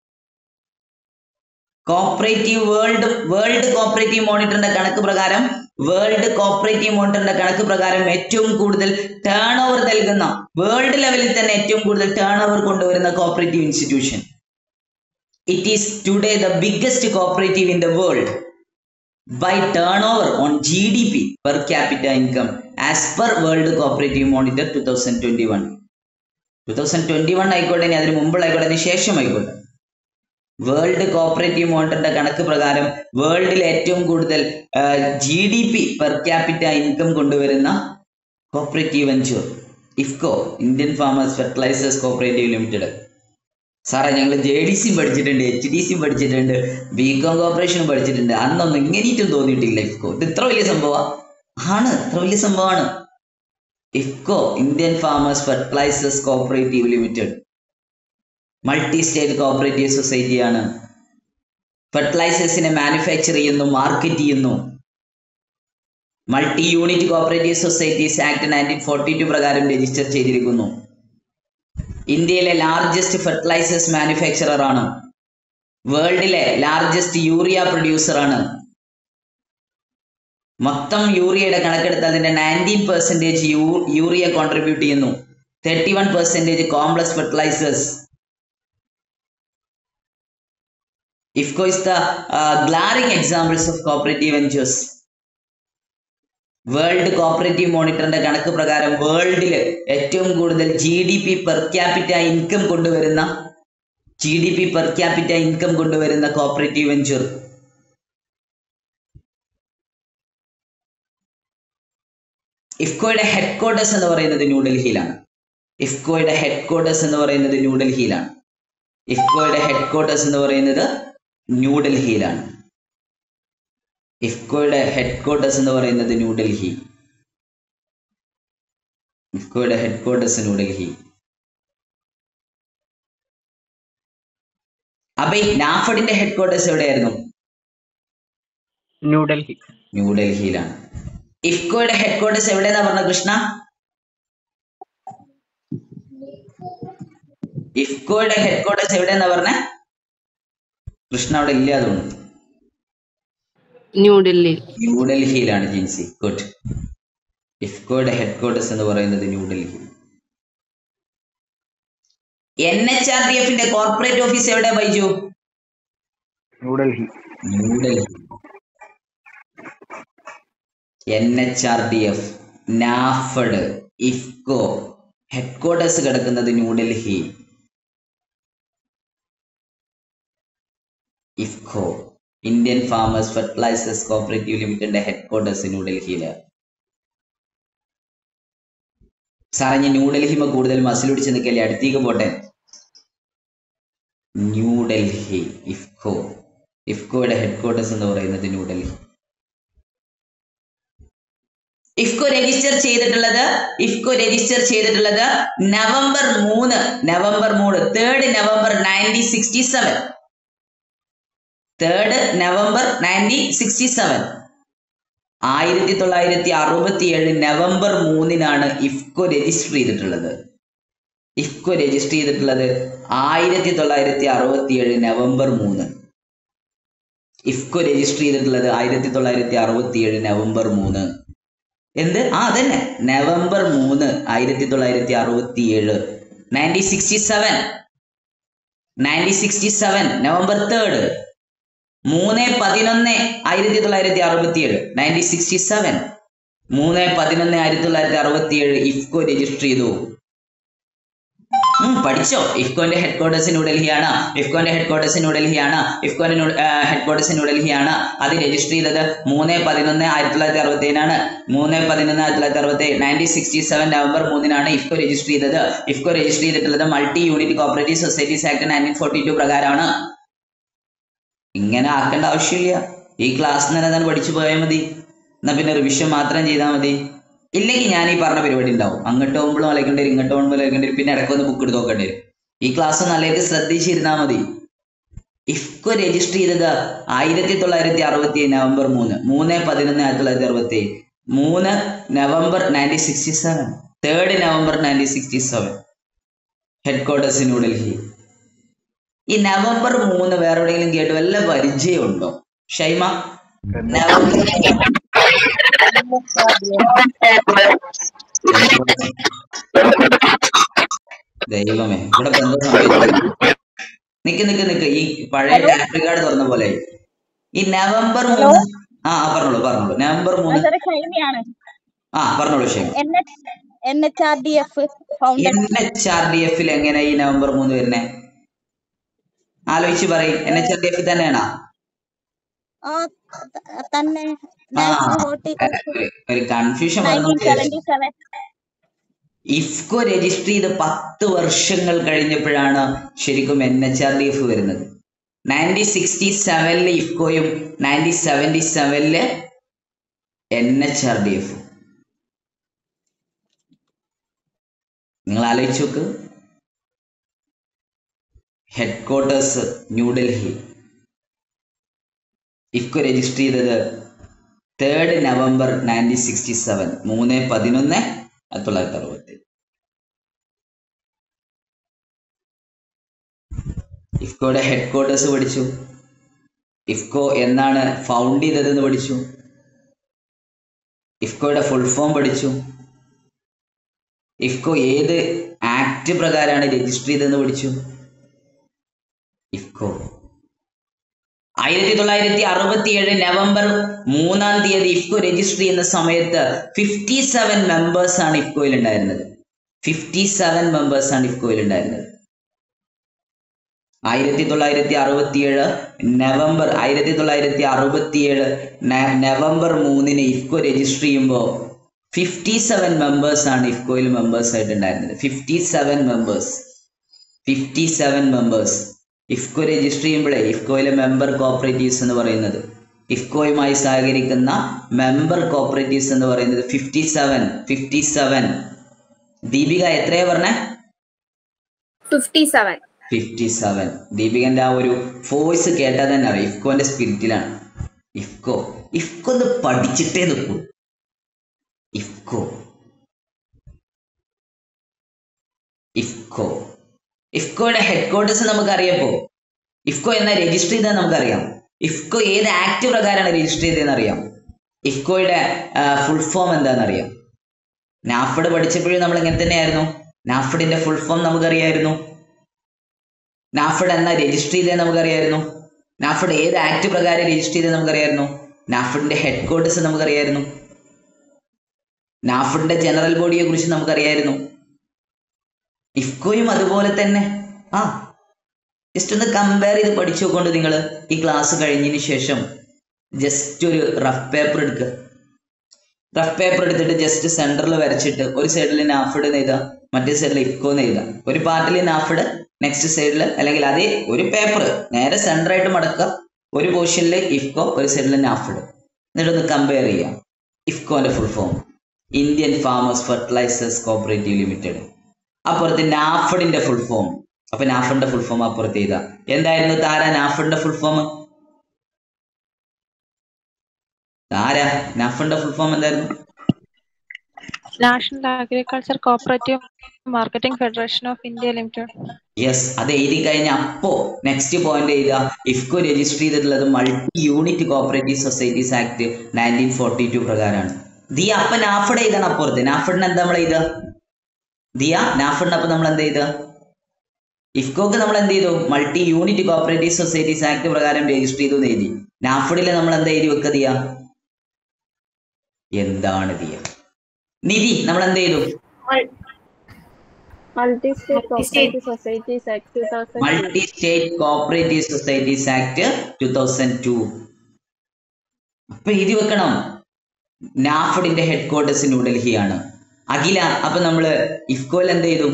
cooperative world world cooperative മോണിറ്ററിന്റെ കണക്ക് പ്രകാരം വേൾഡ് കോപ്പറേറ്റീവ് മോണിറ്ററിന്റെ കണക്ക് പ്രകാരം ഏറ്റവും കൂടുതൽ ടേൺ ഓവർ നൽകുന്ന വേൾഡ് ലെവലിൽ തന്നെ ഏറ്റവും കൂടുതൽ ടേൺ ഓവർ കൊണ്ടുവരുന്ന cooperative institution it is today the biggest cooperative in the world by turnover on GDP per capita income as per World Cooperative Monitor 2021. 2021 ആയിക്കോട്ടെ ഇനി അതിന് മുമ്പുള്ളായിക്കോട്ടെ അതിന് ശേഷം ആയിക്കോട്ടെ വേൾഡ് കോപ്പറേറ്റീവ് മോണിറ്ററിന്റെ കണക്ക് പ്രകാരം വേൾഡിൽ ഏറ്റവും കൂടുതൽ G D P per capita income കൊണ്ടുവരുന്ന cooperative venture IFFCO Indian farmers fertilisers cooperative limited സാറേ ഞങ്ങൾ ജെ ഡി സിയും പഠിച്ചിട്ടുണ്ട് എച്ച് ഡി സിയും പഠിച്ചിട്ടുണ്ട് ബി കോം കോർപ്പറേഷനും പഠിച്ചിട്ടുണ്ട് അന്നൊന്നും ഇങ്ങനെയിട്ടും തോന്നിയിട്ടില്ല ഇഫ്കോ ഇത് ഇത്ര വലിയ സംഭവമാണ് ആണ് ഇത്ര വലിയ സംഭവമാണ് IFFCO Indian farmers fertilisers cooperative limited multi state cooperative സൊസൈറ്റിയാണ് ഫെർട്ടിലൈസേഴ്സിനെ മാനുഫാക്ചർ ചെയ്യുന്നു മാർക്കറ്റ് ചെയ്യുന്നു multi unit cooperative societies act nineteen forty two പ്രകാരം രജിസ്റ്റർ ചെയ്തിരിക്കുന്നു ഇന്ത്യയിലെ ലാർജസ്റ്റ് ഫെർട്ടിലൈസേഴ്സ് മാനുഫാക്ചറർ ആണ് വേൾഡിലെ ലാർജസ്റ്റ് യൂറിയ പ്രൊഡ്യൂസർ ആണ് മൊത്തം യൂറിയയുടെ കണക്കെടുത്ത് അതിന്റെ നയൻറ്റീൻ പെർസെൻറ്റേജ് യൂറിയ കോൺട്രിബ്യൂട്ട് ചെയ്യുന്നു thirty one percentage complex fertilisers IFFCO is the glaring examples of cooperative ventures world cooperative മോണിറ്ററിന്റെ കണക്ക് പ്രകാരം വേൾഡില് ഏറ്റവും കൂടുതൽ G D P per capita income കൊണ്ടുവരുന്ന G D P per capita income കൊണ്ടുവരുന്ന കോപ്പറേറ്റീവ് വെഞ്ചർ ഇഫ്കോയുടെ ഹെഡ് ക്വാർട്ടേഴ്സ് എന്ന് പറയുന്നത് ന്യൂഡൽഹിയിലാണ് ഇഫ്കോയുടെ ഹെഡ് ക്വാർട്ടേഴ്സ് എന്ന് പറയുന്നത് ന്യൂഡൽഹിയിലാണ് ഇഫ്കോയുടെ ഹെഡ് ക്വാർട്ടേഴ്സ് എന്ന് പറയുന്നത് ന്യൂഡൽഹിയിലാണ് ഇഫ്കോയുടെ ഹെഡ് ക്വാർട്ടേഴ്സ് എന്ന് പറയുന്നത് New Delhi ഇഫ്കോയുടെ head quarters New Delhi Abhay നാഫഡിന്റെ headquarters എവിടെയായിരുന്നു ന്യൂഡൽഹി ന്യൂഡൽഹിയിലാണ് ഇഫ്കോയുടെ ഹെഡ് ക്വാർട്ടേഴ്സ് എവിടെയെന്നാ പറഞ്ഞ കൃഷ്ണ ഇഫ്കോയുടെ ഹെഡ് ക്വാർട്ടേഴ്സ് എവിടെയെന്നാ പറഞ്ഞ കൃഷ്ണ അവിടെ ഇല്ല തോന്നുന്നു New Delhi ന്യൂഡൽഹിയിലാണ് Jincy good ഇഫ്കോയുടെ headquarters എന്ന് പറയുന്നത് New Delhi N H R D എഫിന്റെ കോർപ്പറേറ്റ് ഓഫീസ് എവിടെ Baiju New Delhi New Delhi N H R D F NAFED IFFCO head quarters കിടക്കുന്നത് New Delhi IFFCO Indian farmers fertilisers cooperative ലിമിറ്റഡിന്റെ ഹെഡ് ക്വാർട്ടേഴ്സ് ന്യൂഡൽഹിയില് സാറേ ഞാൻ ന്യൂഡൽഹിമ കൂടുതൽ മസിൽ പിടിച്ച് നിൽക്കല്ലേ അടുത്തേക്ക് പോട്ടെ ന്യൂഡൽഹി ഇഫ്കോ ഇഫ്കോയുടെ ഹെഡ് ക്വാർട്ടേഴ്സ് എന്ന് പറയുന്നത് ന്യൂഡൽഹി ഇഫ്കോ രജിസ്റ്റർ ചെയ്തിട്ടുള്ളത് ഇഫ്കോ രജിസ്റ്റർ ചെയ്തിട്ടുള്ളത് നവംബർ മൂന്ന് നവംബർ മൂന്ന് third November nineteen sixty seven third November nineteen sixty seven ആയിരത്തി തൊള്ളായിരത്തി അറുപത്തി ഏഴ് നവംബർ മൂന്നിനാണ് ഇഫ്കോ രജിസ്റ്റർ ചെയ്തിട്ടുള്ളത് ഇഫ്കോ രജിസ്റ്റർ ചെയ്തിട്ടുള്ളത് ആയിരത്തി തൊള്ളായിരത്തി അറുപത്തി ഏഴ് നവംബർ മൂന്ന് ഇഫ്കോ രജിസ്റ്റർ ചെയ്തിട്ടുള്ളത് ആയിരത്തി തൊള്ളായിരത്തി അറുപത്തി ഏഴ് നവംബർ മൂന്ന് എന്ത് ആ അതന്നെ നവംബർ മൂന്ന് ആയിരത്തി തൊള്ളായിരത്തി അറുപത്തി ഏഴ് nineteen sixty seven nineteen sixty seven November third മൂന്ന് പതിനൊന്ന് ആയിരത്തി തൊള്ളായിരത്തി അറുപത്തി ഏഴ് നയൻറ്റീൻ സിക്സ്റ്റി സെവൻ മൂന്ന് പതിനൊന്ന് ആയിരത്തി തൊള്ളായിരത്തി അറുപത്തി ഏഴ് ഇഫ്കോ രജിസ്റ്റർ ചെയ്തു ഉം, പഠിച്ചോ ഇഫ്കോന്റെ ഹെഡ് ക്വാർട്ടേഴ്സ് ന്യൂഡൽഹിയാണ് ഇഫ്കോന്റെ ഹെഡ് ക്വാർട്ടേഴ്സ് ന്യൂഡൽഹിയാണ് ഇഫ്കോന്റെ ഹെഡ് ക്വാർട്ടേഴ്സ് ന്യൂഡൽഹിയാണ് അത് രജിസ്റ്റർ ചെയ്തത് മൂന്ന് പതിനൊന്ന് ആയിരത്തി തൊള്ളായിരത്തി അറുപത്തി ഏഴാണ് മൂന്ന് പതിനൊന്ന് ആയിരത്തി തൊള്ളായിരത്തി അറുപത്തി ഏഴ് നയൻറ്റീൻ സിക്സ്റ്റി സെവൻ നവംബർ മൂന്നിനാണ് ഇഫ്കോ രജിസ്റ്റർ ചെയ്തത് ഇഫ്കോ രജിസ്റ്റർ ചെയ്തിട്ടുള്ളത് multi unit cooperative societies act nineteen forty two പ്രകാരമാണ് ഇങ്ങനെ ആക്കേണ്ട ആവശ്യമില്ല ഈ ക്ലാസ് തന്നെ തന്നെ പഠിച്ചു പോയാൽ മതി എന്നാ പിന്നെ റിവിഷൻ മാത്രം ചെയ്താൽ മതി ഇല്ലെങ്കിൽ ഞാൻ ഈ പറഞ്ഞ പരിപാടി ഉണ്ടാവും അങ്ങോട്ട് പോകുമ്പോഴും അലക്കേണ്ടി വരും ഇങ്ങോട്ട് പോകുമ്പോഴും അലക്കേണ്ടി വരും പിന്നെ ഇടയ്ക്കൊന്ന് ബുക്ക് എടുത്ത് നോക്കേണ്ടി വരും ഈ ക്ലാസ് നല്ലതായിട്ട് ശ്രദ്ധിച്ചിരുന്നാൽ മതി ഇഫ്കോ രജിസ്റ്റർ ചെയ്തത് ആയിരത്തി തൊള്ളായിരത്തി അറുപത്തി നവംബർ മൂന്ന് മൂന്ന് പതിനൊന്ന് ആയിരത്തി തൊള്ളായിരത്തി അറുപത്തി മൂന്ന് November nineteen sixty seven third November nineteen sixty seven head quarters New Delhi ഈ നവംബർ മൂന്ന് വേറെ എവിടെയെങ്കിലും കേട്ട് വല്ല പരിചയമുണ്ടോ ഷൈമ നവംബർ ദൈവമേ ഇവിടെ ഇപ്പൊ എന്തോ സംഭവിച്ചു നിക്ക് നിക്ക് നിക്ക് ഈ പഴയ ടാപ്പ് കാർഡ് തുറന്ന പോലെ ഈ നവംബർ മൂന്ന് ആ ആ, പറഞ്ഞോളൂ പറഞ്ഞോളൂ നവംബർ മൂന്ന് സാറേ ഷൈമിയാണ് ആ പറഞ്ഞോളൂ Shyma N H N H R D F founder N H R D എഫിൽ എങ്ങനെ ഈ നവംബർ മൂന്ന് വരുന്നേ ആലോചിച്ച് പറയും N H R D F തന്നെയാണോ ആ ത- തന്നെ ആ നാഷണൽ ഹോർട്ടിക്കൾച്ചർ ഒരു- ഒരു കൺഫ്യൂഷൻ നയൻറ്റീൻ വന്നു സെവന്റി സെവൻ ഇഫ്കോ രജിസ്റ്റർ ചെയ്ത് പത്ത് വർഷങ്ങൾ കഴിഞ്ഞപ്പോഴാണ് ശരിക്കും N H R D F വരുന്നത് നയൻറ്റീൻ സിക്സ്റ്റി സെവനില് ഇഫ്കോയും നയൻറ്റീൻ സെവൻറ്റി സെവനില് N H R D F നിങ്ങൾ ആലോചിച്ച് നോക്ക് head quarters New Delhi IFFCO register ചെയ്തത് third November nineteen sixty seven മൂന്ന് പതിനൊന്ന് ആയിരത്തി തൊള്ളായിരത്തി അറുപത്തി ഇഫ്കോയുടെ ഹെഡ് ക്വാർട്ടേഴ്സ് പഠിച്ചു ഇഫ്കോ എന്നാണ് ഫൗണ്ട് ചെയ്തതെന്ന് പഠിച്ചു ഇഫ്കോയുടെ ഫുൾ ഫോം പഠിച്ചു ഇഫ്കോ ഏത് ആക്ട് പ്രകാരമാണ് രജിസ്റ്റർ ചെയ്തതെന്ന് പഠിച്ചു ഇഫ്കോ ആയിരത്തി തൊള്ളായിരത്തി അറുപത്തി ഏഴ് നവംബർ മൂന്നാം തീയതി ഇഫ്കോ രജിസ്റ്റർ ചെയ്യുന്ന സമയത്ത് ഫിഫ്റ്റി സെവൻ മെമ്പേഴ്സ് ആണ് ഇഫ്കോയിൽ ഉണ്ടായിരുന്നത് ഫിഫ്റ്റി സെവൻ മെമ്പേഴ്സ് ആണ് ഇഫ്കോയിൽ ഉണ്ടായിരുന്നത് ആയിരത്തി തൊള്ളായിരത്തി അറുപത്തിയേഴ് നവംബർ ആയിരത്തി തൊള്ളായിരത്തി അറുപത്തിയേഴ് നവംബർ മൂന്നിന് ഇഫ്കോ രജിസ്റ്റർ ചെയ്യുമ്പോൾ ഫിഫ്റ്റി സെവൻ മെമ്പേഴ്സ് ആണ് ഇഫ്കോയിൽ മെമ്പേഴ്സ് ആയിട്ട് ഉണ്ടായിരുന്നത് fifty seven members fifty seven members IFFCO register ചെയ്യുമ്പോഴേ ഇഫ്കോയിലെ മെമ്പർ കോപ്പറേറ്റീവ്സ് എന്ന് പറയുന്നത് ഇഫ്കോയുമായി സഹകരിക്കുന്ന മെമ്പർ കോപ്പറേറ്റീവ്സ് എന്ന് പറയുന്നത് fifty seven fifty seven Deepika എത്രയാ പറഞ്ഞേ ഫിഫ്റ്റി സെവൻ ഫിഫ്റ്റി സെവൻ ദീപികന്റെ ആ ഒരു വോയിസ് കേട്ടാൽ തന്നെ അറിയാം ഇഫ്കോന്റെ സ്പിരിറ്റിലാണ് ഇഫ്കോ ഇഫ്കോ ഒന്ന് പഠിച്ചിട്ടേ നിൽക്കൂ ഇഫ്കോ ഇഫ്കോ ഇഫ്കോയുടെ ഹെഡ് ക്വാർട്ടേഴ്സ് നമുക്കറിയപ്പോ ഇഫ്കോ എന്നാ രജിസ്റ്റർ ചെയ്താൽ നമുക്കറിയാം ഇഫ്കോ ഏത് ആക്ട് പ്രകാരമാണ് രജിസ്റ്റർ ചെയ്തതെന്ന് അറിയാം ഇഫ്കോയുടെ ഫുൾ ഫോം എന്താണെന്നറിയാം നാഫഡ് പഠിച്ചപ്പോഴും നമ്മൾ ഇങ്ങനെ തന്നെയായിരുന്നു നാഫഡിന്റെ ഫുൾ ഫോം നമുക്കറിയായിരുന്നു നാഫഡ് എന്ന രജിസ്റ്റർ ചെയ്തത് നമുക്കറിയായിരുന്നു നാഫഡ് ഏത് ആക്ട് പ്രകാരം രജിസ്റ്റർ ചെയ്തത് നമുക്കറിയായിരുന്നു നാഫഡിന്റെ ഹെഡ് ക്വാർട്ടേഴ്സ് നമുക്കറിയായിരുന്നു നാഫഡിന്റെ ജനറൽ ബോഡിയെ കുറിച്ച് നമുക്കറിയായിരുന്നു ഇഫ്കോയും അതുപോലെ തന്നെ ആ ജസ്റ്റ് ഒന്ന് കമ്പയർ ചെയ്ത് പഠിച്ചു നോക്കൊണ്ട് നിങ്ങൾ ഈ ക്ലാസ് കഴിഞ്ഞതിന് ശേഷം ജസ്റ്റ് ഒരു റഫ് പേപ്പർ എടുക്കുക റഫ് പേപ്പർ എടുത്തിട്ട് ജസ്റ്റ് സെന്ററിൽ വരച്ചിട്ട് ഒരു സൈഡിൽ നാഫഡ് എന്ന് എഴുതാം മറ്റേ സൈഡിൽ ഇഫ്കോ എന്ന് എഴുതാം ഒരു പാർട്ടിൽ നാഫഡ് നെക്സ്റ്റ് സൈഡിൽ അല്ലെങ്കിൽ അതേ ഒരു പേപ്പർ നേരെ സെന്റർ ആയിട്ട് മടക്കുക ഒരു പോർഷനിൽ ഇഫ്കോ ഒരു സൈഡിൽ നാഫഡ് എന്നിട്ടൊന്ന് കമ്പയർ ചെയ്യാം ഇഫ്കോന്റെ full form Indian farmers fertilisers cooperative limited അപ്പുറത്ത് നാഫഡിന്റെ ഫുൾ ഫോം അപ്പൊ നാഫഡിന്റെ ഫുൾ ഫോം അപ്പുറത്ത് ചെയ്താ എന്തായിരുന്നു താര നാഫഡിന്റെ ഫുൾ ഫോം താര നാഫഡിന്റെ ഫുൾ ഫോം എന്തായിരുന്നു national agriculture cooperative marketing federation of India limited yes അത് എഴുതി കഴിഞ്ഞ അപ്പോ നെക്സ്റ്റ് പോയിന്റ് ചെയ്ത ഇഫ്കോ രജിസ്റ്റർ ചെയ്തിട്ടുള്ളത് multi unit cooperative societies act nineteen forty two പ്രകാരമാണ് ദിയ അപ്പൊ നാഫഡ് എഴുതണം അപ്പുറത്ത് നാഫഡിന് എന്താ നമ്മൾ എഴുതുക ദിയ നാഫഡിന് അപ്പൊ നമ്മൾ എന്ത് ചെയ്ത ഇഫ്കോക്ക് നമ്മൾ എന്ത് ചെയ്തു multi unit cooperative societies act പ്രകാരം രജിസ്റ്റർ ചെയ്തു എന്ന് എഴുതി നാഫഡിൽ നമ്മൾ എന്താ എഴുതി വെക്കുക ദിയ എന്താണ് ദിയ നിധി നമ്മൾ എന്ത് ചെയ്തു multi state cooperative societies act two thousand multi state cooperative societies act two thousand two അപ്പൊ എഴുതി വെക്കണം നാഫഡിന്റെ ഹെഡ് ക്വാർട്ടേഴ്സ് ന്യൂഡൽഹിയാണ് അഖില അപ്പൊ നമ്മള് ഇഫ്കോയിൽ എന്ത് ചെയ്തു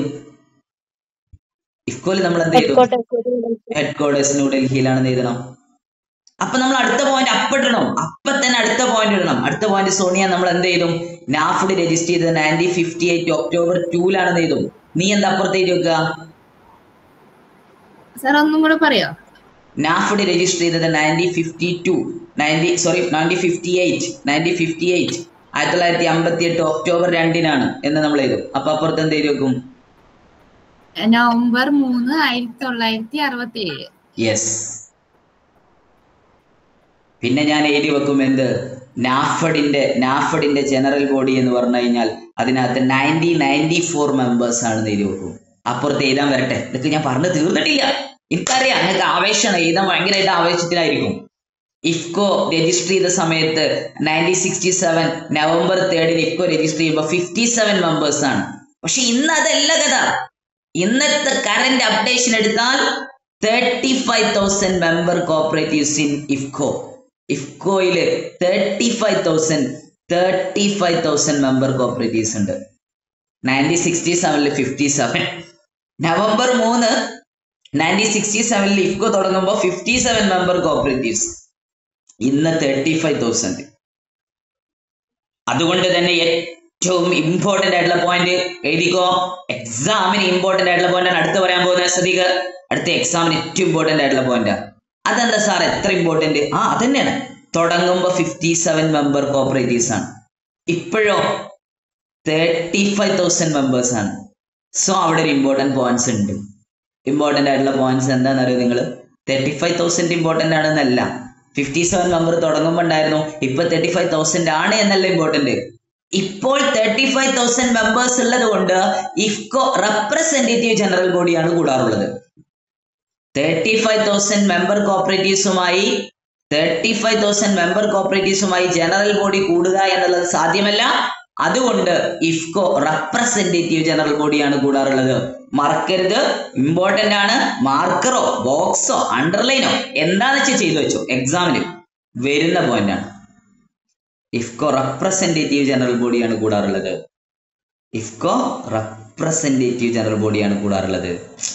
ഇഫ്കോയിൽ നമ്മൾ എന്ത് ചെയ്തു ഹെഡ് ക്വാർട്ടേഴ്സ് ന്യൂഡൽഹിയിലാണെന്ന് എഴുതണം അപ്പൊ നമ്മൾ അടുത്ത പോയിന്റ് അപ്പിടണം അപ്പൊ തന്നെ അടുത്ത പോയിന്റ് ഇടണം അടുത്ത പോയിന്റ് സോണിയ നമ്മൾ എന്ത് ചെയ്തു നാഫിഡ് രജിസ്റ്റർ ചെയ്തത് നയൻറ്റീൻ ഫിഫ്റ്റി എയ്റ്റ് ഒക്ടോബർ ടൂലാണെന്ന് ചെയ്തു നീ എന്താ അപ്പുറത്തേക്ക് വെക്കുക സാർ ഒന്നും കൂടെ പറയോ നാഫിഡ് രജിസ്റ്റർ ചെയ്തത് nineteen fifty two ninety sorry nineteen fifty eight nineteen fifty eight ആയിരത്തി തൊള്ളായിരത്തി അമ്പത്തി എട്ട് ഒക്ടോബർ രണ്ടിനാണ് എന്ന് നമ്മൾ എഴുതും അപ്പൊ അപ്പുറത്ത് എന്ത് എഴുതി വെക്കും നവംബർ മൂന്ന് ആയിരത്തി തൊള്ളായിരത്തി അറുപത്തി ഏഴ് യെസ് പിന്നെ ഞാൻ എഴുതി വെക്കും എന്ത് നാഫഡിന്റെ നാഫഡിന്റെ ജനറൽ ബോഡി എന്ന് പറഞ്ഞു കഴിഞ്ഞാൽ അതിനകത്ത് നയൻറ്റി നയൻറ്റി ഫോർ മെമ്പേഴ്സ് ആണെന്ന് എഴുതി വെക്കും അപ്പുറത്ത് എഴുതാൻ വരട്ടെ ഇതൊക്കെ ഞാൻ പറഞ്ഞു തീർന്നിട്ടില്ല എനിക്കറിയാം നിങ്ങൾക്ക് ആവേശമാണ് എഴുതാൻ ഭയങ്കരമായിട്ട് ആവേശത്തിലായിരിക്കും ഇഫ്കോ രജിസ്റ്റർ ചെയ്ത സമയത്ത് നയൻറ്റീൻ സിക്സ്റ്റി സെവൻ നവംബർ തേർഡിന് ഇഫ്കോ രജിസ്റ്റർ ചെയ്യുമ്പോൾ ഫിഫ്റ്റി സെവൻ മെമ്പേഴ്സ് ആണ് പക്ഷെ ഇന്ന് അതല്ല കഥ ഇന്നത്തെ കറന്റ് അപ്ഡേഷൻ എടുത്താൽ thirty five thousand member cooperatives in IFFCO ഇഫ്കോയില് thirty five thousand thirty five thousand member cooperatives ഉണ്ട് നയൻറ്റീൻ സിക്സ്റ്റി സെവനിൽ ഫിഫ്റ്റി സെവൻ നവംബർ മൂന്ന് നയൻറ്റീൻ സിക്സ്റ്റി സെവനിൽ ഇഫ്കോ തുടങ്ങുമ്പോൾ ഫിഫ്റ്റി സെവൻ മെമ്പർ കോപ്പറേറ്റീവ്സ് ഇന്ന് തേർട്ടി ഫൈവ് തൗസൻഡ് അതുകൊണ്ട് തന്നെ ഏറ്റവും ഇമ്പോർട്ടന്റ് ആയിട്ടുള്ള പോയിന്റ് എഴുതിക്കോ എക്സാമിന് ഇമ്പോർട്ടന്റ് ആയിട്ടുള്ള പോയിന്റ് ആണ് അടുത്ത് പറയാൻ പോകുന്ന ശ്രദ്ധിക്കുക അടുത്ത എക്സാമിന് ഏറ്റവും ഇമ്പോർട്ടന്റ് ആയിട്ടുള്ള പോയിന്റ് അതെന്താ സാർ എത്ര ഇമ്പോർട്ടന്റ് ആ അതന്നെയാണ് തുടങ്ങുമ്പോ ഫിഫ്റ്റി സെവൻ മെമ്പർ കോപ്പറേറ്റീവ്സ് ആണ് ഇപ്പോഴോ തേർട്ടി ഫൈവ് തൗസൻഡ് മെമ്പേഴ്സ് ആണ് സോ അവിടെ ഒരു ഇമ്പോർട്ടന്റ് പോയിന്റ്സ് ഉണ്ട് ഇമ്പോർട്ടന്റ് ആയിട്ടുള്ള പോയിന്റ്സ് എന്താണെന്ന് അറിയോ നിങ്ങൾ തേർട്ടി ഫൈവ് തൗസൻഡ് ഇമ്പോർട്ടന്റ് ആണെന്നല്ല ഫിഫ്റ്റി സെവൻ മെമ്പർ തുടങ്ങുമ്പോൾ ഉണ്ടായിരുന്നു ഇപ്പൊ തേർട്ടി ഫൈവ് തൗസൻഡ് ആണ് എന്നല്ല ഇമ്പോർട്ടന്റ് ഇപ്പോൾ തേർട്ടി ഫൈവ് തൗസൻഡ് മെമ്പേഴ്സ് ഉള്ളത് കൊണ്ട് ഇഫ്കോ റെപ്രസെന്റേറ്റീവ് ജനറൽ ബോഡിയാണ് കൂടാറുള്ളത് തേർട്ടി ഫൈവ് തൗസൻഡ് മെമ്പർ കോപ്പറേറ്റീവ്സുമായി തേർട്ടി ഫൈവ് തൗസൻഡ് മെമ്പർ കോപ്പറേറ്റീവ്സുമായി ജനറൽ ബോഡി കൂടുക എന്നുള്ളത് സാധ്യമല്ല അതുകൊണ്ട് ഇഫ്കോ റെപ്രസെന്റേറ്റീവ് ജനറൽ ബോഡിയാണ് കൂടാറുള്ളത് മറക്കരുത് ഇമ്പോർട്ടന്റ് ആണ് മാർക്കറോ ബോക്സോ അണ്ടർലൈനോ എന്താന്ന് വെച്ചാൽ ചെയ്തു വെച്ചോ എക്സാമിന് വരുന്ന പോയിന്റ് ആണ് ഇഫ്കോ റെപ്രസെന്റേറ്റീവ് ജനറൽ ബോഡിയാണ് കൂടാറുള്ളത് ഇഫ്കോ റെപ്രസെന്റേറ്റീവ് ജനറൽ ബോഡിയാണ് കൂടാറുള്ളത്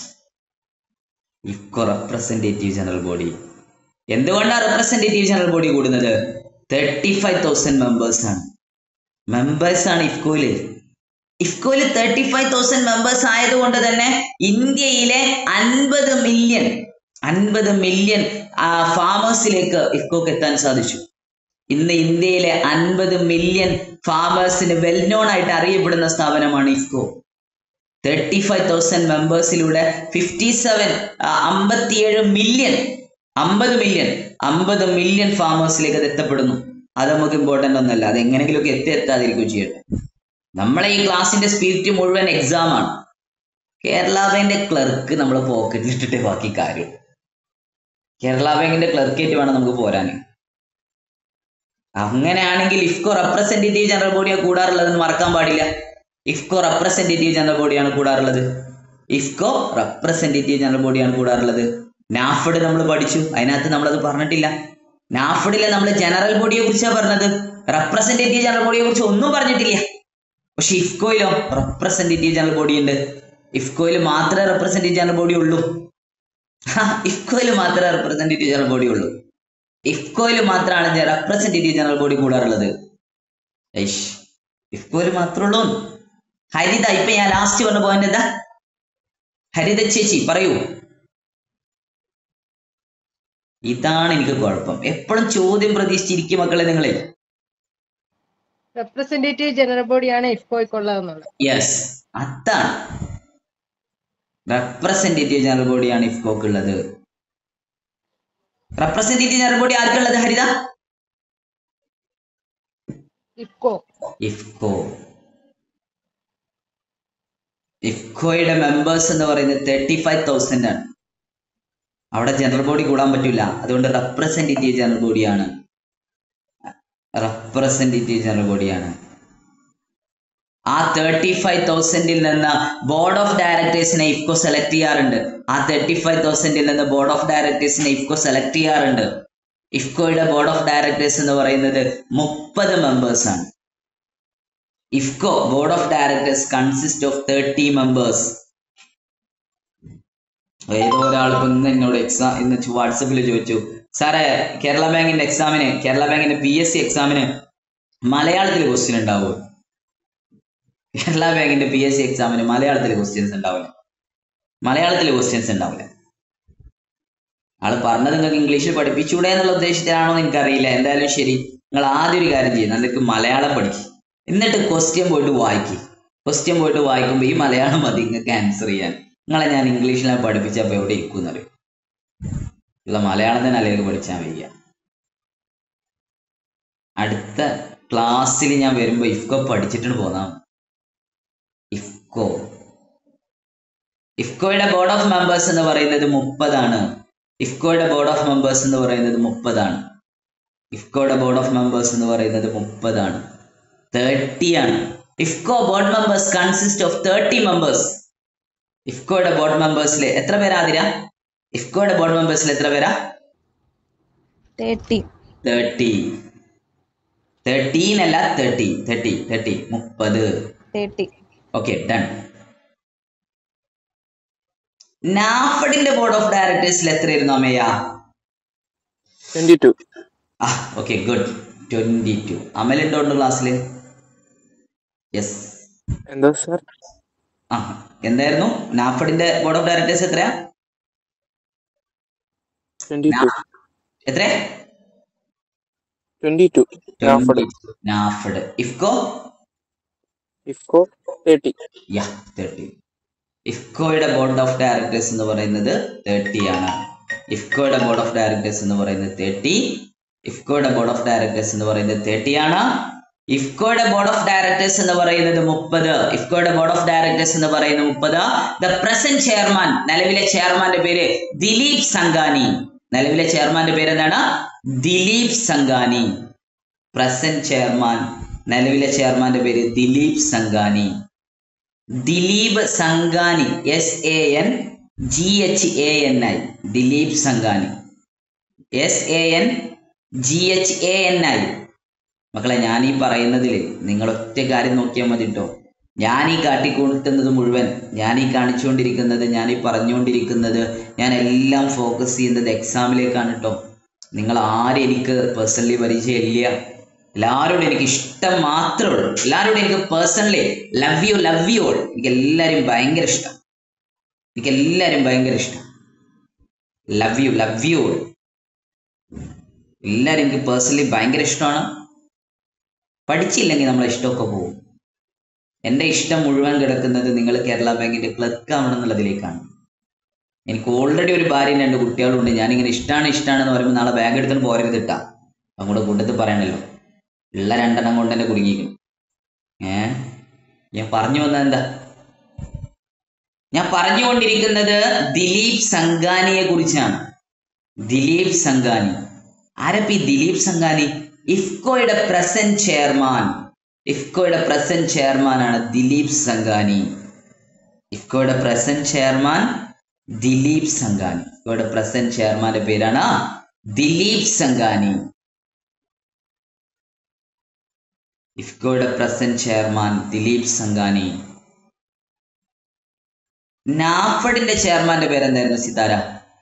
ഇഫ്കോ റെപ്രസെന്റേറ്റീവ് ജനറൽ ബോഡി എന്തുകൊണ്ടാണ് റെപ്രസെന്റേറ്റീവ് ജനറൽ ബോഡി കൂടുന്നത് തേർട്ടി ഫൈവ് തൗസൻഡ് മെമ്പേഴ്സ് ആണ് മെമ്പേഴ്സ് ആണ് ഇഫ്കോയില് ഇഫ്കോയില് തേർട്ടി ഫൈവ് തൗസൻഡ് മെമ്പേഴ്സ് ആയതുകൊണ്ട് തന്നെ ഇന്ത്യയിലെ അൻപത് മില്യൺ അൻപത് മില്യൺ ഫാമേഴ്സിലേക്ക് ഇഫ്കോക്ക് എത്താൻ സാധിച്ചു ഇന്ന് ഇന്ത്യയിലെ അൻപത് മില്യൺ ഫാമേഴ്സിന് വെൽ നോൺ ആയിട്ട് അറിയപ്പെടുന്ന സ്ഥാപനമാണ് ഇഫ്കോ തേർട്ടി ഫൈവ് തൗസൻഡ് മെമ്പേഴ്സിലൂടെ ഫിഫ്റ്റി സെവൻ അമ്പത്തിയേഴ് മില്യൺ അമ്പത് മില്യൺ അമ്പത് മില്യൺ ഫാമേഴ്സിലേക്ക് അത് എത്തപ്പെടുന്നു അത് നമുക്ക് ഇമ്പോർട്ടന്റ് ഒന്നല്ല അത് എങ്ങനെയെങ്കിലുമൊക്കെ എത്തി എത്താതിരിക്കുകയും ചെയ്യട്ടെ നമ്മളെ ഈ ക്ലാസിന്റെ സ്പിരിറ്റ് മുഴുവൻ എക്സാം ആണ് കേരള ബാങ്കിന്റെ ക്ലർക്ക് നമ്മൾ പോക്കറ്റിൽ ഇട്ടിട്ട് ബാക്കി കാര്യം കേരള ബാങ്കിന്റെ ക്ലർക്കേറ്റ് വേണം നമുക്ക് പോരാൻ അങ്ങനെയാണെങ്കിൽ ഇഫ്കോ റെപ്രസെന്റേറ്റീവ് ജനറൽ ബോഡിയാണ് കൂടാറുള്ളതെന്ന് മറക്കാൻ പാടില്ല ഇഫ്കോ റെപ്രസെന്റേറ്റീവ് ജനറൽ ബോഡിയാണ് കൂടാറുള്ളത് ഇഫ്കോ റെപ്രസെന്റേറ്റീവ് ജനറൽ ബോഡിയാണ് കൂടാറുള്ളത് നാഫഡ് നമ്മൾ പഠിച്ചു അതിനകത്ത് നമ്മളത് പറഞ്ഞിട്ടില്ല നാഫഡിലെ നമ്മൾ ജനറൽ ബോഡിയെ കുറിച്ചാണ് പറഞ്ഞത് റെപ്രസെന്റേറ്റീവ് ജനറൽ ബോഡിയെ കുറിച്ച് ഒന്നും പറഞ്ഞിട്ടില്ല പക്ഷെ ഇഫ്കോയിലോ റെപ്രസെന്റേറ്റീവ് ജനറൽ ബോഡി ഉണ്ട് ഇഫ്കോയിൽ മാത്രമേ റെപ്രസെന്റേറ്റീവ് ജനറൽ ബോഡി ഉള്ളൂ ഇഫ്കോയിൽ മാത്രമേ റെപ്രസെന്റേറ്റീവ് ജനറൽ ബോഡി ഉള്ളൂ ഇഫ്കോയിൽ മാത്രമാണ് റെപ്രസെന്റേറ്റീവ് ജനറൽ ബോഡി കൂടാറുള്ളത് ഐഷ് ഇഫ്കോയിൽ മാത്രമേ ഉള്ളൂ ഹരിത ഇപ്പൊ ഞാൻ ലാസ്റ്റ് പറഞ്ഞ പോയിന്റ് എന്താ ഹരിത ചേച്ചി പറയൂ ഇതാണ് എനിക്ക് കുഴപ്പം എപ്പോഴും ചോദ്യം പ്രതീക്ഷിച്ചിരിക്കും മക്കളെ നിങ്ങളെ റെപ്രസെന്റേറ്റീവ് ജനറൽ ബോഡിയാണ് ഇഫ്കോയ്ക്കുള്ളതെന്നുള്ളത് യെസ് അതാണ് റെപ്രസെന്റേറ്റീവ് ജനറൽ ബോഡിയാണ് ഇഫ്കോക്ക് ഉള്ളത് റെപ്രസെന്റേറ്റീവ് ജനറൽ ബോഡി ആർക്കുള്ളത് ഹരിത ഇഫ്കോ ഇഫ്കോ ഇഫ്കോയുടെ മെമ്പേഴ്സ് എന്ന് പറയുന്നത് തേർട്ടി ഫൈവ് തൗസൻഡ് ആണ് അവിടെ ജനറൽ ബോഡി കൂടാൻ പറ്റില്ല അതുകൊണ്ട് റെപ്രസെന്റേറ്റീവ് ജനറൽ ബോഡിയാണ് റെപ്രസെന്റേറ്റീവ് ജനറൽ ബോഡിയാണ് ആ തേർട്ടി ഫൈവ് തൗസൻഡിൽ നിന്ന് ബോർഡ് ഓഫ് ഡയറക്ടേഴ്സിനെ ഇഫ്കോ സെലക്ട് ചെയ്യാറുണ്ട് ആ തേർട്ടി ഫൈവ് തൗസൻഡിൽ നിന്ന് ബോർഡ് ഓഫ് ഡയറക്ടേഴ്സിനെ ഇഫ്കോ സെലക്ട് ചെയ്യാറുണ്ട് ഇഫ്കോയുടെ ബോർഡ് ഓഫ് ഡയറക്ടേഴ്സ് എന്ന് പറയുന്നത് മുപ്പത് മെമ്പേഴ്സ് ആണ് IFFCO board of directors consist of thirty members ഏതോ ഒരാൾ ഇപ്പൊ ഇന്ന് എന്നോട് എക്സാം ഇന്ന് വാട്സപ്പിൽ ചോദിച്ചു സാറേ കേരള ബാങ്കിന്റെ എക്സാമിന് കേരള ബാങ്കിന്റെ പി എസ് സി എക്സാമിന് മലയാളത്തിൽ ക്വസ്റ്റ്യൻ ഉണ്ടാവുമോ കേരള ബാങ്കിന്റെ പി എസ് സി എക്സാമിന് മലയാളത്തിൽ ക്വസ്റ്റ്യൻസ് ഉണ്ടാവില്ല മലയാളത്തിൽ ക്വസ്റ്റ്യൻസ് ഉണ്ടാവില്ല ആള് പറഞ്ഞത് നിങ്ങൾക്ക് ഇംഗ്ലീഷിൽ പഠിപ്പിച്ചൂടെ എന്നുള്ള ഉദ്ദേശത്തിലാണോ എന്ന് എനിക്കറിയില്ല എന്തായാലും ശരി നിങ്ങൾ ആദ്യം ഒരു കാര്യം ചെയ്യും നിങ്ങൾക്ക് മലയാളം പഠിക്കും എന്നിട്ട് ക്വസ്റ്റ്യൻ പോയിട്ട് വായിക്കും ക്വസ്റ്റ്യൻ പോയിട്ട് വായിക്കുമ്പോൾ ഈ മലയാളം മതി നിങ്ങൾക്ക് ആൻസർ ചെയ്യാൻ നിങ്ങളെ ഞാൻ ഇംഗ്ലീഷിലാണ് പഠിപ്പിച്ചപ്പോൾ എവിടെ ഇരിക്കും എന്നറിയും ഉള്ള മലയാളം തന്നെ അല്ലെങ്കിൽ പഠിച്ചാൽ വയ്യ അടുത്ത ക്ലാസ്സിൽ ഞാൻ വരുമ്പോൾ ഇഫ്കോ പഠിച്ചിട്ട് പോന്നാ ഇഫ്കോ ഇഫ്കോയുടെ ബോർഡ് ഓഫ് മെമ്പേഴ്സ് എന്ന് പറയുന്നത് മുപ്പതാണ് ഇഫ്കോയുടെ ബോർഡ് ഓഫ് മെമ്പേഴ്സ് എന്ന് പറയുന്നത് മുപ്പതാണ് ഇഫ്കോയുടെ ബോർഡ് ഓഫ് മെമ്പേഴ്സ് എന്ന് പറയുന്നത് മുപ്പതാണ് തേർട്ടി ആണ് IFFCO board members consist of thirty members ഇഫ്കോയുടെ ബോർഡ് മെമ്പേഴ്സിൽ എത്ര പേരാ അതിരാ ഇഫ്കോയുടെ ബോർഡ് മെമ്പേഴ്സിൽ എത്ര പേരാ തേർട്ടി തേർട്ടി തേർട്ടീൻ അല്ല തേർട്ടി തേർട്ടി തേർട്ടി മുപ്പത് തേർട്ടി ഓക്കെ ഡൺ നാഫഡിന്റെ ബോർഡ് ഓഫ് ഡയറക്ടേഴ്സിൽ എത്രയായിരുന്നു അമ്മയ്യ ട്വന്റി ടു ആ ഓക്കെ ഗുഡ് ട്വന്റി ടു അമലുണ്ടോ ക്ലാസ്സിൽ യെസ് എന്താ സാർ ആ എന്തായിരുന്നു നാഫഡിന്റെ ബോർഡ് ഓഫ് ഡയറക്ടേഴ്സ് എത്രയാ ട്വന്റി ടു എത്ര twenty two NAFED NAFED IFFCO IFFCO thirty yeah thirty ഇഫ്കോയുടെ ബോർഡ് ഓഫ് ഡയറക്ടേഴ്സ് എന്ന് പറയുന്നത് തേർട്ടി ആണ് ഇഫ്കോയുടെ ബോർഡ് ഓഫ് ഡയറക്ടേഴ്സ് എന്ന് പറയുന്നത് തേർട്ടി ഇഫ്കോയുടെ ബോർഡ് ഓഫ് ഡയറക്ടേഴ്സ് എന്ന് പറയുന്നത് തേർട്ടി ആണ് ഇഫ്കോയുടെ ബോർഡ് ഓഫ് ഡയറക്ടേഴ്സ് എന്ന് പറയുന്നത് മുപ്പത് ഇഫ്കോയുടെ ബോർഡ് ഓഫ് ഡയറക്ടേഴ്സ് എന്ന് പറയുന്നത് മുപ്പത് ദ പ്രസന്റ് ചെയർമാൻ നിലവിലെ ചെയർമാന്റെ പേര് ദിലീപ് സംഘാനി നിലവിലെ ചെയർമാന്റെ പേര് എന്താണ് ദിലീപ് സംഘാനി പ്രസന്റ് ചെയർമാൻ നിലവിലെ ചെയർമാന്റെ പേര് Dilip Sanghani Dilip Sanghani S A N G H A N I Dilip Sanghani S A N G H A N I മക്കളെ ഞാൻ ഈ പറയുന്നതിൽ നിങ്ങൾ ഒറ്റ കാര്യം നോക്കിയാൽ മതി കേട്ടോ ഞാൻ ഈ കാട്ടിക്കൂട്ടുന്നത് മുഴുവൻ ഞാൻ ഈ കാണിച്ചുകൊണ്ടിരിക്കുന്നത് ഞാൻ ഈ പറഞ്ഞുകൊണ്ടിരിക്കുന്നത് ഞാൻ എല്ലാം ഫോക്കസ് ചെയ്യുന്നത് എക്സാമിലേക്കാണ് കേട്ടോ നിങ്ങൾ ആരും എനിക്ക് പേഴ്സണലി പരിചയമില്ല എല്ലാവരോടും എനിക്ക് ഇഷ്ടം മാത്രമേ ഉള്ളൂ എല്ലാവരോടും എനിക്ക് personally love you love you all എനിക്ക് എല്ലാവരും ഭയങ്കര ഇഷ്ടം എനിക്ക് എല്ലാവരും ഭയങ്കര ഇഷ്ടം love you love you all എല്ലാവരും എനിക്ക് പേഴ്സണലി ഭയങ്കര ഇഷ്ടമാണ് പഠിച്ചില്ലെങ്കിൽ നമ്മളെ ഇഷ്ടമൊക്കെ പോകും എൻ്റെ ഇഷ്ടം മുഴുവൻ കിടക്കുന്നത് നിങ്ങൾ കേരള ബാങ്കിന്റെ ക്ലർക്ക് ആവണം എന്നുള്ളതിലേക്കാണ് എനിക്ക് ഓൾറെഡി ഒരു ഭാര്യയും രണ്ട് കുട്ടികളുണ്ട് ഞാനിങ്ങനെ ഇഷ്ടമാണ് ഇഷ്ടമാണെന്ന് പറയുമ്പോൾ നാളെ ബാഗ് എടുത്തിട്ട് പോരരുത് ഇട്ടാ അങ്ങോട്ട് കൂട്ടത്തിൽ പറയണല്ലോ ഉള്ള രണ്ടെണ്ണം കൊണ്ട് തന്നെ കുടുങ്ങിയിരിക്കണം ഏ ഞാൻ പറഞ്ഞു വന്നത് എന്താ ഞാൻ പറഞ്ഞുകൊണ്ടിരിക്കുന്നത് ദിലീപ് സംഘാനിയെ കുറിച്ചാണ് ദിലീപ് സംഘാനി ആരപ്പ ഈ ദിലീപ് സംഘാനി ഇഫ്കോയുടെ പ്രസന്റ് ചെയർമാൻ ഇഫ്കോയുടെ പ്രസന്റ് ചെയർമാൻ ആണ് ദിലീപ് സംഘാനി ഇഫ്കോയുടെ പ്രസന്റ് ചെയർമാൻ ദിലീപ് സംഘാനി ഇഫ്കോയുടെ പ്രസന്റ് ചെയർമാന്റെ പേരാണ് ദിലീപ് സംഘാനി ഇഫ്കോയുടെ പ്രസന്റ് ചെയർമാൻ ദിലീപ് സംഘാനി നാഫഡിന്റെ ചെയർമാന്റെ പേരെന്തായിരുന്നു സിതാര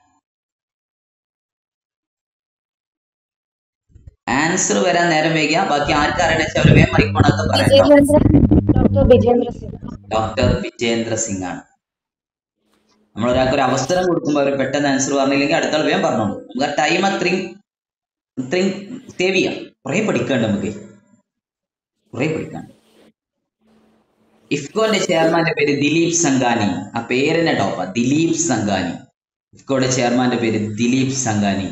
ആൻസർ വരാൻ നേരം വൈകിയ ബാക്കി ആർക്കും അറിയണ വെച്ചാൽ വേഗം മറിക്കോണൊക്കെ പറയാം ഡോക്ടർ വിജേന്ദ്ര സിംഗ് ആണ് നമ്മൾ ഒരാൾക്ക് ഒരു അവസരം കൊടുക്കുമ്പോൾ അവർ പെട്ടെന്ന് ആൻസർ പറഞ്ഞില്ലെങ്കിൽ അടുത്ത ആൾ വേഗം പറഞ്ഞോളൂ നമുക്ക് ആ ടൈം അത്രയും ഇത്രയും സേവ് ചെയ്യാം കുറെ പഠിക്കാണ്ട് നമുക്ക് കുറെ പഠിക്കാണ്ട് ഇഫ്കോന്റെ ചെയർമാന്റെ പേര് ദിലീപ് സംഘാനി ആ പേരിന്റെ ടോപ്പാ ദിലീപ് സംഘാനി ഇഫ്കോയുടെ ചെയർമാന്റെ പേര് ദിലീപ് സംഘാനി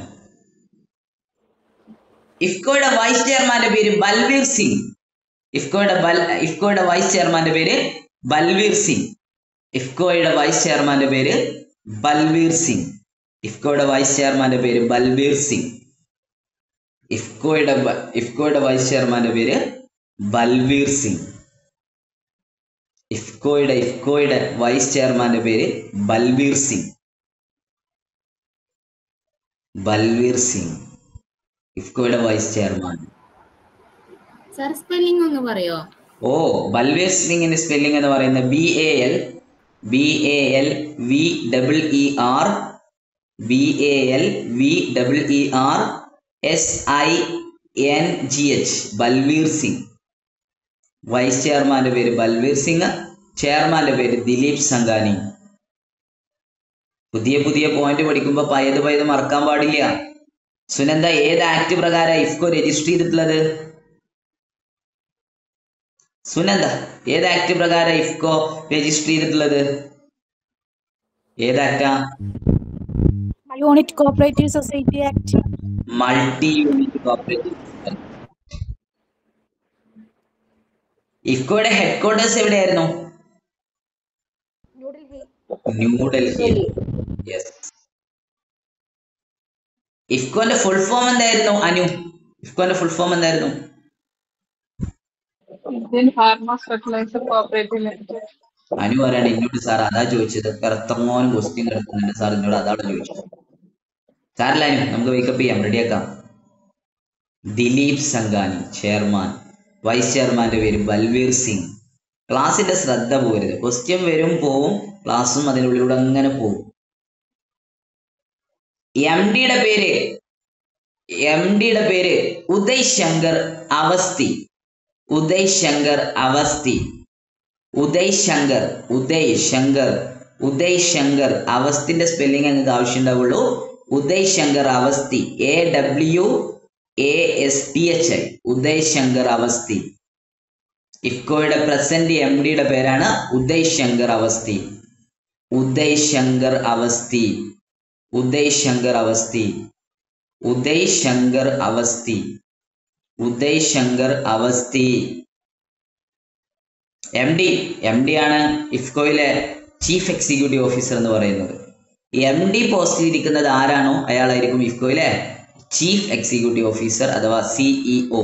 ഇഫ്കോയുടെ വൈസ് ചെയർമാന്റെ പേര് ബൽവീർ സിംഗ് ഇഫ്കോയുടെ ബൽ ഇഫ്കോയുടെ വൈസ് ചെയർമാന്റെ പേര് ബൽവീർ സിംഗ് ഇഫ്കോയുടെ വൈസ് ചെയർമാന്റെ പേര് ബൽവീർ സിംഗ് ഇഫ്കോയുടെ വൈസ് ചെയർമാന്റെ പേര് ബൽവീർ സിംഗ് ഇഫ്കോയുടെ വ- ഇഫ്കോയുടെ വൈസ് ചെയർമാന്റെ പേര് ബൽവീർ സിംഗ് ഇഫ്കോയുടെ ഇഫ്കോയുടെ വൈസ് ചെയർമാന്റെ പേര് ബൽവീർ സിംഗ് ബൽവീർ സിംഗ് ഇഫ്കോയുടെ വൈസ് ചെയർമാൻ സാർ സ്പെല്ലിംഗ് ഒന്ന് പറയോ ഓ ബൽവീർ സിംഗിന്റെ സ്പെല്ലിംഗ് എന്ന് പറയുന്നത് B A L B A L V double E R B A L V double E R S I N G H Balveer Singh vice ചെയർമാന്റെ പേര് ബൽവീർ സിംഗ് ചെയർമാന്റെ പേര് ദിലീപ് സംഘാനി പുതിയ പുതിയ പോയിന്റ് പഠിക്കുമ്പോൾ പയത് പയത് മറക്കാൻ പാടില്ല സുനന്ദ ഏത് ആക്ട് പ്രകാരം ഇഫ്കോ രജിസ്റ്റർ ചെയ്തിട്ടുള്ളത് സുനന്ദ ഏത് ആക്ട് പ്രകാരം ഇഫ്കോ രജിസ്റ്റർ ചെയ്തിട്ടുള്ളത് ഏത് ആക്ടാ unit cooperative society act multi unit cooperative ഇഫ്കോയുടെ ഹെഡ് ക്വാർട്ടേഴ്സ് എവിടെയായിരുന്നു ന്യൂഡൽഹി യെസ് ഇഫ്കോന്റെ ഫുൾ ഫോം എന്തായിരുന്നു അനു ഇഫ്കോന്റെ ഫുൾ ഫോം എന്തായിരുന്നു Indian farmers fertiliser cooperative limited Anu പറയാണ് എന്നോട് സാർ അതാ ചോദിച്ചത് എത്രത്തോളം ക്വസ്റ്റ്യൻ കിടക്കുന്നുണ്ട് സാർ എന്നോട് അതാണ് ചോദിച്ചത് സാറില്ല അനു നമുക്ക് വേക്കപ്പ് ചെയ്യാം റെഡിയാക്കാം ദിലീപ് സംഘാനി ചെയർമാൻ വൈസ് ചെയർമാന്റെ പേര് ബൽവീർ സിംഗ് ക്ലാസിന്റെ ശ്രദ്ധ പോകരുത് ക്വസ്റ്റ്യൻ വരും പോവും ക്ലാസ്സും അതിനുള്ളിലൂടെ അങ്ങനെ പോവും എം ഡിയുടെ പേര് എം ഡിയുടെ പേര് ഉദയ് ശങ്കർ അവസ്ഥി ഉദയ് ശങ്കർ അവസ്ഥി ഉദയ് ശങ്കർ ഉദയ് ശങ്കർ ഉദയ് ശങ്കർ അവസ്ഥിന്റെ സ്പെല്ലിംഗ് നിങ്ങൾക്ക് ആവശ്യമുണ്ടാവുള്ളൂ Uday Shankar Awasthi A W A S T H I Uday Shankar Awasthi ഇഫ്കോയുടെ പ്രസന്റ് എം ഡിയുടെ പേരാണ് Uday Shankar Awasthi Uday Shankar Awasthi Uday Shankar Awasthi Uday Shankar Awasthi Uday Shankar Awasthi M D M D ആണ് ഇഫ്കോയിലെ ചീഫ് എക്സിക്യൂട്ടീവ് ഓഫീസർ എന്ന് പറയുന്നത് എം ഡി പോസ്റ്റിൽ ഇരിക്കുന്നത് ആരാണോ അയാളായിരിക്കും ഇഫ്കോയിലെ ചീഫ് എക്സിക്യൂട്ടീവ് ഓഫീസർ അഥവാ സിഇഒ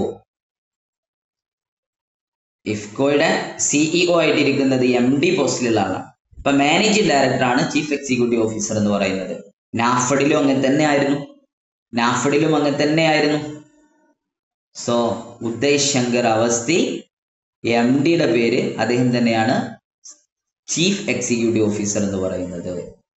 ഇഫ്കോയുടെ സിഇഒ ആയിട്ടിരിക്കുന്നത് എം ഡി പോസ്റ്റിലുള്ള ആളാണ് ഇപ്പൊ മാനേജിംഗ് ഡയറക്ടർ ആണ് ചീഫ് എക്സിക്യൂട്ടീവ് ഓഫീസർ എന്ന് പറയുന്നത് നാഫഡിലും അങ്ങനെ തന്നെ ആയിരുന്നു നാഫഡിലും അങ്ങനെ തന്നെ ആയിരുന്നു സോ ഉദയ് ശങ്കർ അവസ്ഥി എം ഡിയുടെ പേര് അദ്ദേഹം തന്നെയാണ് ചീഫ് എക്സിക്യൂട്ടീവ് ഓഫീസർ എന്ന് പറയുന്നത്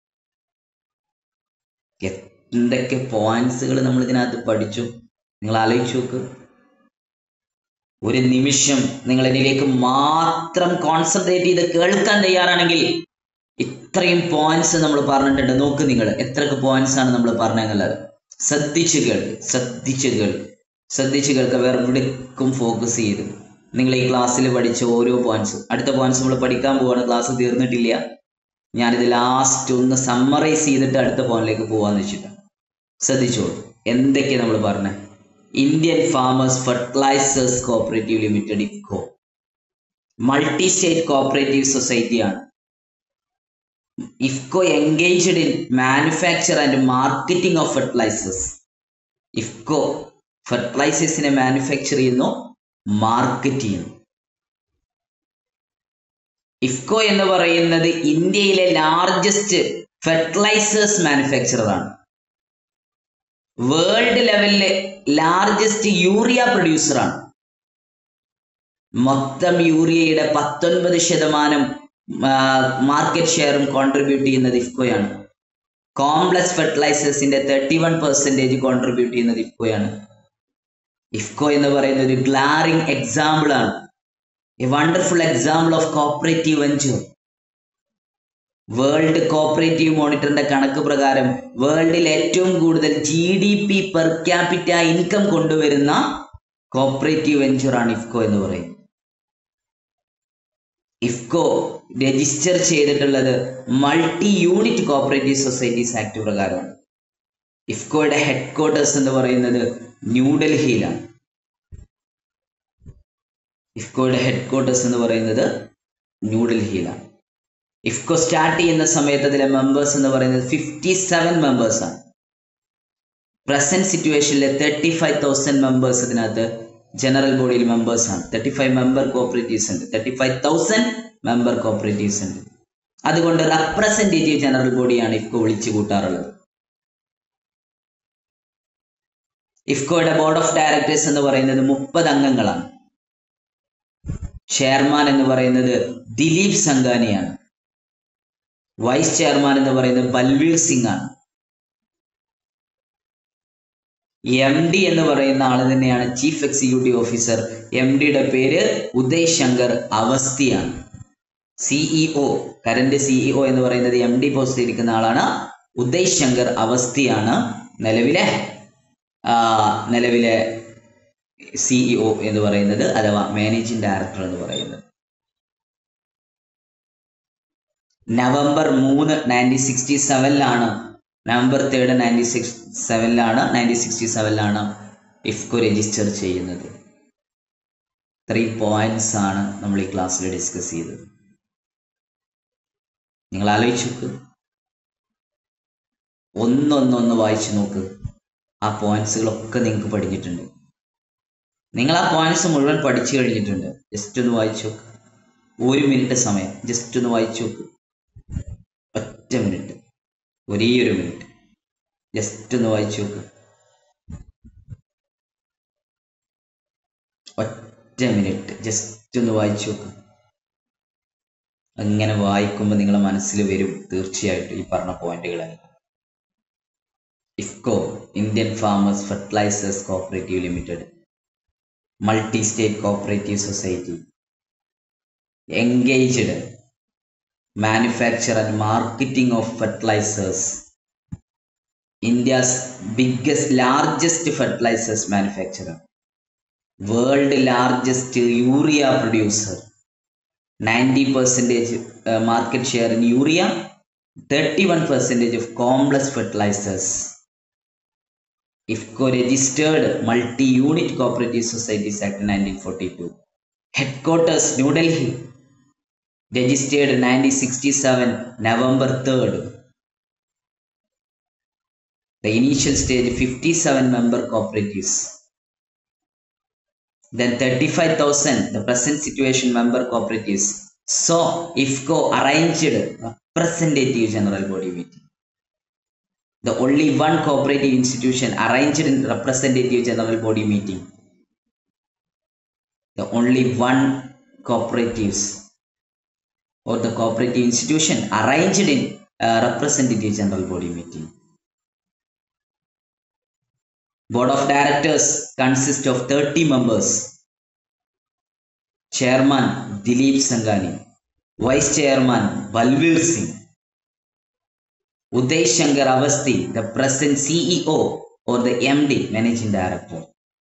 എന്തൊക്കെ പോയിന്റ്സുകൾ നമ്മൾ ഇതിനകത്ത് പഠിച്ചു നിങ്ങൾ ആലോചിച്ച് നോക്ക് ഒരു നിമിഷം നിങ്ങൾ എന്നിലേക്ക് മാത്രം കോൺസെൻട്രേറ്റ് ചെയ്ത് കേൾക്കാൻ തയ്യാറാണെങ്കിൽ ഇത്രയും പോയിന്റ്സ് നമ്മൾ പറഞ്ഞിട്ടുണ്ട് നോക്ക് നിങ്ങൾ എത്രയൊക്കെ പോയിന്റ്സ് ആണ് നമ്മൾ പറഞ്ഞെന്നുള്ളത് ശ്രദ്ധിച്ച് കേൾക്ക് ശ്രദ്ധിച്ച് കേൾക്ക് ശ്രദ്ധിച്ച് കേൾക്കുക വേറെ എവിടേക്കും ഫോക്കസ് ചെയ്ത് നിങ്ങൾ ഈ ക്ലാസ്സിൽ പഠിച്ച ഓരോ പോയിന്റ്സും അടുത്ത പോയിന്റ്സ് നമ്മൾ പഠിക്കാൻ പോവാണ് ക്ലാസ് തീർന്നിട്ടില്ല ഞാനിത് ലാസ്റ്റ് ഒന്ന് സമ്മറൈസ് ചെയ്തിട്ട് അടുത്ത പോയിന്റിലേക്ക് പോവാന്ന് വെച്ചിട്ടാണ് ശ്രദ്ധിച്ചോളൂ എന്തൊക്കെയാ നമ്മൾ പറഞ്ഞത് Indian farmers fertilisers cooperative limited IFFCO multi state cooperative സൊസൈറ്റിയാണ് IFFCO engaged in manufacture and marketing of fertilisers IFFCO ഫെർട്ടിലൈസേഴ്സിനെ മാനുഫാക്ചർ ചെയ്യുന്നു മാർക്കറ്റ് ചെയ്യുന്നു ഇഫ്കോ എന്ന് പറയുന്നത് ഇന്ത്യയിലെ ലാർജസ്റ്റ് ഫെർട്ടിലൈസേഴ്സ് മാനുഫാക്ചറർ ആണ് വേൾഡ് ലെവലിലെ ലാർജസ്റ്റ് യൂറിയ പ്രൊഡ്യൂസർ ആണ് മൊത്തം യൂറിയയുടെ പത്തൊൻപത് ശതമാനം മാർക്കറ്റ് ഷെയറും കോൺട്രിബ്യൂട്ട് ചെയ്യുന്നത് ഇഫ്കോയാണ് കോംപ്ലക്സ് ഫെർട്ടിലൈസേഴ്സിന്റെ തേർട്ടി വൺ പെർസെൻറ്റേജ് കോൺട്രിബ്യൂട്ട് ചെയ്യുന്നത് ഇഫ്കോയാണ് ഇഫ്കോ എന്ന് പറയുന്ന ഒരു ഗ്ലാറിംഗ് എക്സാമ്പിൾ ആണ് a wonderful example of cooperative venture world cooperative മോണിറ്ററിന്റെ കണക്ക് പ്രകാരം വേൾഡിൽ ഏറ്റവും കൂടുതൽ G D P per capita income കൊണ്ടുവരുന്ന കോപ്പറേറ്റീവ് വെഞ്ചർ ആണ് ഇഫ്കോ എന്ന് പറയുന്നത് ഇഫ്കോ രജിസ്റ്റർ ചെയ്തിട്ടുള്ളത് multi unit cooperative societies act പ്രകാരമാണ് ഇഫ്കോയുടെ ഹെഡ് ക്വാർട്ടേഴ്സ് എന്ന് പറയുന്നത് ന്യൂഡൽഹിയിലാണ് ഇഫ്കോയുടെ ഹെഡ് ക്വാർട്ടേഴ്സ് എന്ന് പറയുന്നത് ന്യൂഡൽഹിയിലാണ് ഇഫ്കോ സ്റ്റാർട്ട് ചെയ്യുന്ന സമയത്ത് അതിലെ മെമ്പേഴ്സ് എന്ന് പറയുന്നത് ഫിഫ്റ്റി സെവൻ മെമ്പേഴ്സ് ആണ് പ്രസന്റ് സിറ്റുവേഷനിലെ തേർട്ടി ഫൈവ് തൗസൻഡ് മെമ്പേഴ്സ് ഇതിനകത്ത് ജനറൽ ബോഡിയിൽ മെമ്പേഴ്സ് ആണ് തേർട്ടി ഫൈവ് മെമ്പർ കോപ്പറേറ്റീവ്സ് ഉണ്ട് thirty five thousand member cooperatives ഉണ്ട് അതുകൊണ്ട് റെപ്രസെന്റേറ്റീവ് ജനറൽ ബോഡിയാണ് ഇഫ്കോ വിളിച്ചു കൂട്ടാറുള്ളത് ഇഫ്കോയുടെ ബോർഡ് ഓഫ് ഡയറക്ടേഴ്സ് എന്ന് പറയുന്നത് മുപ്പത് അംഗങ്ങളാണ് ചെയർമാൻ എന്ന് പറയുന്നത് ദിലീപ് സംഘാനിയാണ് വൈസ് ചെയർമാൻ എന്ന് പറയുന്നത് ബൽവീർ സിംഗ് ആണ് എം ഡി എന്ന് പറയുന്ന ആള് തന്നെയാണ് ചീഫ് എക്സിക്യൂട്ടീവ് ഓഫീസർ എം ഡിയുടെ പേര് ഉദയ് ശങ്കർ അവസ്ഥയാണ് സിഇഒ കറന്റ് സിഇഒ എന്ന് പറയുന്നത് എം ഡി പോസ്റ്റിൽ ഇരിക്കുന്ന ആളാണ് ഉദയ് ശങ്കർ അവസ്ഥയാണ് നിലവിലെ ആ, നിലവിലെ സിഇഒ എന്ന് പറയുന്നത് അഥവാ മാനേജിംഗ് ഡയറക്ടർ എന്ന് പറയുന്നത് നവംബർ മൂന്ന് നയൻറ്റീൻ സിക്സ്റ്റി സെവനിലാണ് നവംബർ തേർഡ് നയൻറ്റീൻ സിക്സ് സെവനിലാണ് നയൻറ്റീൻ സിക്സ്റ്റി സെവനിലാണ് ഇഫ്കോ രജിസ്റ്റർ ചെയ്യുന്നത് ത്രീ പോയിന്റ്സ് ആണ് നമ്മൾ ഈ ക്ലാസ്സിൽ ഡിസ്കസ് ചെയ്തത് നിങ്ങൾ ആലോചിച്ച് നോക്ക് ഒന്നൊന്നൊന്ന് വായിച്ചു നോക്ക് ആ പോയിന്റ്സുകളൊക്കെ നിങ്ങൾക്ക് പഠിച്ചിട്ടുണ്ട് നിങ്ങൾ ആ പോയിന്റ്സ് മുഴുവൻ പഠിച്ചു കഴിഞ്ഞിട്ടുണ്ട് ജസ്റ്റ് ഒന്ന് വായിച്ചു നോക്ക് ഒരു മിനിറ്റ് സമയം ജസ്റ്റ് ഒന്ന് വായിച്ചു നോക്ക് ഒറ്റ മിനിറ്റ് ഒരേ ഒരു മിനിറ്റ് ജസ്റ്റ് ഒന്ന് വായിച്ചു നോക്ക് ഒറ്റ മിനിറ്റ് ജസ്റ്റ് ഒന്ന് വായിച്ചു നോക്ക് അങ്ങനെ വായിക്കുമ്പോൾ നിങ്ങളെ മനസ്സിൽ വരും തീർച്ചയായിട്ടും ഈ പറഞ്ഞ പോയിന്റുകളെല്ലാം IFFCO Indian farmers fertilisers cooperative limited multi state cooperative society engaged manufacture and marketing of fertilizers india's biggest largest fertilizers manufacturer world largest urea producer 90 percentage uh, market share in urea 31 percentage of complex fertilizers IFCO registered multi-unit cooperative societies act 1942 headquarters new delhi registered 1967 November 3rd. The initial stage 57 member cooperatives. Then 35,000 the present situation member cooperatives. So IFCO arranged representative general body meeting. The only one cooperative institution arranged in representative general body meeting. The only one cooperatives or the cooperative institution arranged in a representative general body meeting. Board of directors consist of 30 members. Chairman Dilip Sangani, Vice Chairman Balveer Singh, Uday Shankar Avasti, the present CEO or the MD, Managing Director.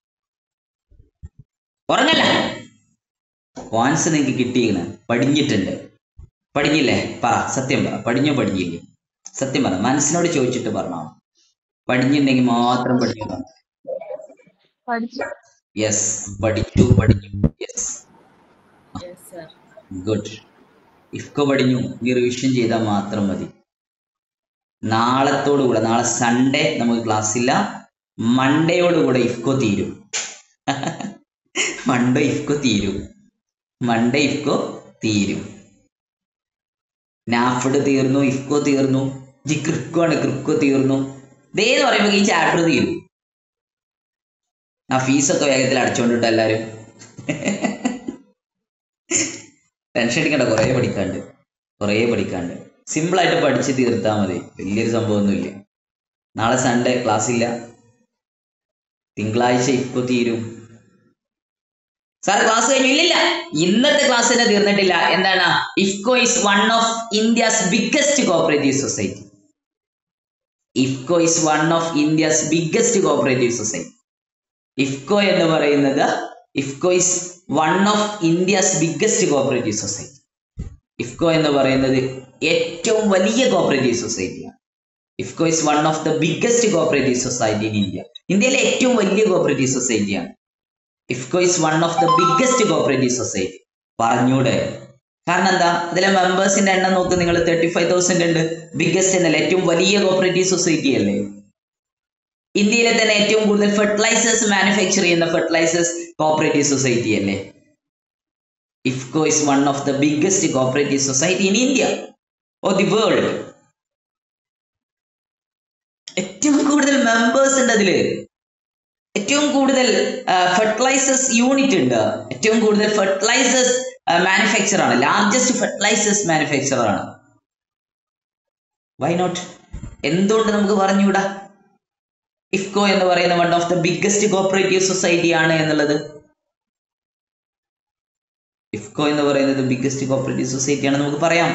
ഉറങ്ങല്ല points നിങ്ങൾക്ക് കിട്ടിയിരിക്കണം പഠിഞ്ഞിട്ടുണ്ട് പഠിഞ്ഞില്ലേ പറ സത്യം പറ പഠിഞ്ഞോ പഠിഞ്ഞില്ലേ സത്യം പറ മനസ്സിനോട് ചോദിച്ചിട്ട് പറഞ്ഞോ പഠിഞ്ഞിട്ടുണ്ടെങ്കിൽ മാത്രം പഠിച്ചു പഠിച്ചു യെസ് പഠിച്ചു പഠിച്ചു yes Yes, sir. Good IFFCO പഠിഞ്ഞു ഈ റിവിഷൻ ചെയ്താൽ മാത്രം മതി നാളത്തോടുകൂടെ നാളെ സൺഡേ നമുക്ക് ക്ലാസ് ഇല്ല മൺഡേയോടുകൂടെ ഇഫ്കോ തീരും മൺഡേ ഇഫ്കോ തീരും മൺഡേ ഇഫ്കോ തീരും നാഫഡ് തീർന്നു ഇഫ്കോ തീർന്നു ജി ക്രിക്കോ ആണ് ക്രിക്കോ തീർന്നു ഇതേന്ന് പറയുമ്പോൾ ഈ ചാപ്റ്റർ തീരും ആ ഫീസൊക്കെ വേഗത്തിൽ അടച്ചുകൊണ്ടിട്ട് എല്ലാരും ടെൻഷൻ അടിക്കണ്ട കുറേ പഠിക്കാണ്ട് കുറേ പഠിക്കാണ്ട് സിമ്പിൾ ആയിട്ട് പഠിച്ച് തീർത്താൽ മതി വലിയൊരു സംഭവമൊന്നുമില്ല നാളെ സൺഡേ ക്ലാസ് ഇല്ല തിങ്കളാഴ്ച ഇപ്പൊ തീരും സാർ ക്ലാസ് കഴിഞ്ഞു ഇല്ലില്ല ഇന്നത്തെ ക്ലാസ് തന്നെ തീർന്നിട്ടില്ല എന്താണ് IFFCO is one of India's biggest cooperative society IFFCO is one of India's biggest cooperative society IFFCO എന്ന് പറയുന്നത് IFFCO is one of India's biggest cooperative society IFFCO എന്ന് പറയുന്നത് ഏറ്റവും വലിയ കോപ്പറേറ്റീവ് സൊസൈറ്റിയാണ് IFFCO is one of the biggest cooperative society in India ഇന്ത്യയിലെ ഏറ്റവും വലിയ കോപ്പറേറ്റീവ് സൊസൈറ്റിയാണ് IFFCO is one of the biggest cooperative society പറഞ്ഞൂടെ കാരണം എന്താ അതിലെ മെമ്പേഴ്സിന്റെ എണ്ണം നോക്ക് നിങ്ങൾ തേർട്ടി ഫൈവ് തൗസൻഡ് ഉണ്ട് ബിഗ്ഗസ്റ്റ് എന്നല്ല ഏറ്റവും വലിയ കോപ്പറേറ്റീവ് സൊസൈറ്റി അല്ലേ ഇന്ത്യയിലെ തന്നെ ഏറ്റവും കൂടുതൽ ഫെർട്ടിലൈസേഴ്സ് മാനുഫാക്ചർ ചെയ്യുന്ന ഫെർട്ടിലൈസേഴ്സ് കോപ്പറേറ്റീവ് സൊസൈറ്റി അല്ലേ IFFCO is one of the biggest cooperative society in India oh the world ഏറ്റവും കൂടുതൽ മെമ്പേഴ്സ് ഉണ്ട് അതില് ഏറ്റവും കൂടുതൽ ഫെർട്ടിലൈസേഴ്സ് യൂണിറ്റ് ഉണ്ട് ഏറ്റവും കൂടുതൽ ഫെർട്ടിലൈസേഴ്സ് മാനുഫാക്ചർ ആണ് ലാർജസ്റ്റ് ഫെർട്ടിലൈസേഴ്സ് മാനുഫാക്ചറർ ആണ് വൈ നോട്ട് എന്തുകൊണ്ട് നമുക്ക് പറഞ്ഞുകൂടാ ഇഫ്കോ എന്ന് പറയുന്ന one of the biggest cooperative society ആണ് എന്നുള്ളത് ഇഫ്കോ എന്ന് പറയുന്നത് ബിഗ്ഗസ്റ്റ് കോപ്പറേറ്റീവ് സൊസൈറ്റി ആണ് നമുക്ക് പറയാം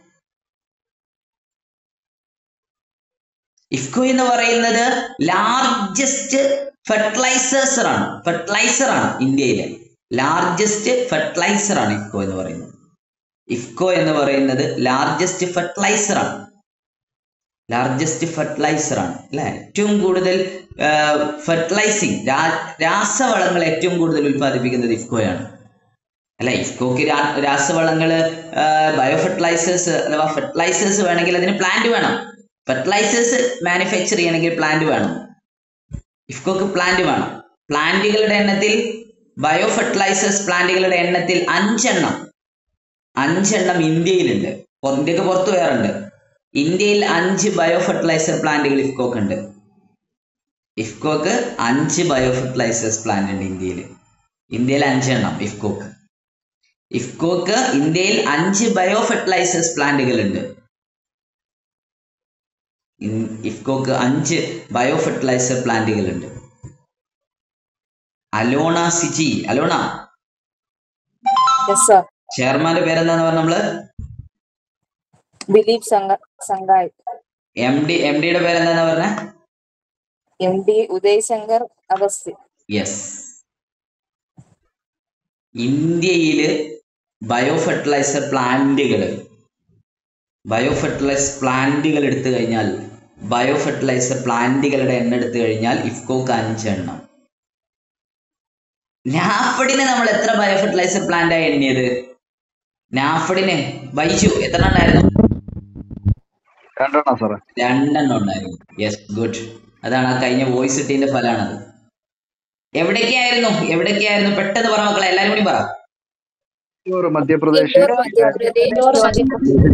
ഇഫ്കോ എന്ന് പറയുന്നത് ലാർജസ്റ്റ് ഫെർട്ടിലൈസേഴ്സർ ആണ് ഫെർട്ടിലൈസർ ആണ് ഇന്ത്യയിലെ ലാർജസ്റ്റ് ഫെർട്ടിലൈസർ ആണ് ഇഫ്കോ എന്ന് പറയുന്നത് ഇഫ്കോ എന്ന് പറയുന്നത് ലാർജസ്റ്റ് ഫെർട്ടിലൈസർ ആണ് ലാർജസ്റ്റ് ഫെർട്ടിലൈസർ ആണ് അല്ലെ ഏറ്റവും കൂടുതൽ ഫെർട്ടിലൈസിങ് രാസവളങ്ങൾ ഏറ്റവും കൂടുതൽ ഉൽപ്പാദിപ്പിക്കുന്നത് ഇഫ്കോയാണ് അല്ല ഇഫ്കോക്ക് രാ- രാസവളങ്ങള് ബയോ ഫെർട്ടിലൈസേഴ്സ് അഥവാ ഫെർട്ടിലൈസേഴ്സ് വേണമെങ്കിൽ അതിന് പ്ലാന്റ് വേണം ഫെർട്ടിലൈസേഴ്സ് മാനുഫാക്ചർ ചെയ്യണമെങ്കിൽ പ്ലാന്റ് വേണം ഇഫ്കോക്ക് പ്ലാന്റ് വേണം പ്ലാന്റുകളുടെ എണ്ണത്തിൽ ബയോ ഫെർട്ടിലൈസേഴ്സ് പ്ലാന്റുകളുടെ എണ്ണത്തിൽ അഞ്ചെണ്ണം അഞ്ചെണ്ണം ഇന്ത്യയിലുണ്ട് പൊ- ഇന്ത്യക്ക് പുറത്ത് വേറുണ്ട് ഇന്ത്യയിൽ അഞ്ച് ബയോ ഫെർട്ടിലൈസർ പ്ലാന്റുകൾ ഇഫ്കോക്ക് ഉണ്ട് ഇഫ്കോക്ക് അഞ്ച് ബയോ ഫെർട്ടിലൈസേഴ്സ് പ്ലാന്റ് ഉണ്ട് ഇന്ത്യയിൽ ഇന്ത്യയിൽ അഞ്ചെണ്ണം ഇഫ്കോക്ക് ഇഫ്കോക്ക് ഇന്ത്യയിൽ അഞ്ച് ബയോ ഫെർട്ടിലൈസേഴ്സ് പ്ലാന്റുകൾ ഉണ്ട് ഇൻ- ഇഫ്കോക്ക് അഞ്ച് ബയോ ഫെർട്ടിലൈസർ പ്ലാന്റുകൾ ഉണ്ട് അലോണ സിജി അലോണ യെസ് സർ ചെയർമാന്റെ പേരെന്താന്ന് പറഞ്ഞ നമ്മള് ദിലീപ് സംഘ സംഘായ് എം ഡി എം ഡിയുടെ പേരെന്താന്ന് പറഞ്ഞ M D Uday Shankar Awasthi yes ഇന്ത്യയില് ബയോ ഫെർട്ടിലൈസർ പ്ലാന്റുകൾ ബയോ ഫെർട്ടിലൈസർ പ്ലാന്റുകൾ എടുത്തു കഴിഞ്ഞാൽ ബയോ ഫെർട്ടിലൈസർ പ്ലാന്റുകളുടെ എണ്ണം എടുത്തു കഴിഞ്ഞാൽ ഇഫ്കോക്ക് അഞ്ചെണ്ണം നാഫഡിന് നമ്മൾ എത്ര ബയോ ഫെർട്ടിലൈസർ പ്ലാന്റാ എണ്ണിയത് നാഫഡിന് ബൈജു എത്ര ഉണ്ടായിരുന്നു രണ്ടെണ്ണം സാറേ രണ്ടെണ്ണം ഉണ്ടായിരുന്നു യെസ് ഗുഡ് അതാണ് ആ കഴിഞ്ഞ വോയിസ് ഇട്ടതിന്റെ ഫലമാണത് എവിടേക്കായിരുന്നു എവിടേക്കായിരുന്നു പെട്ടെന്ന് പറ മക്കളെ എല്ലാരും കൂടി പറ ഇൻഡോർ മധ്യപ്രദേശ് ഇൻഡോർ മധ്യപ്രദേശ്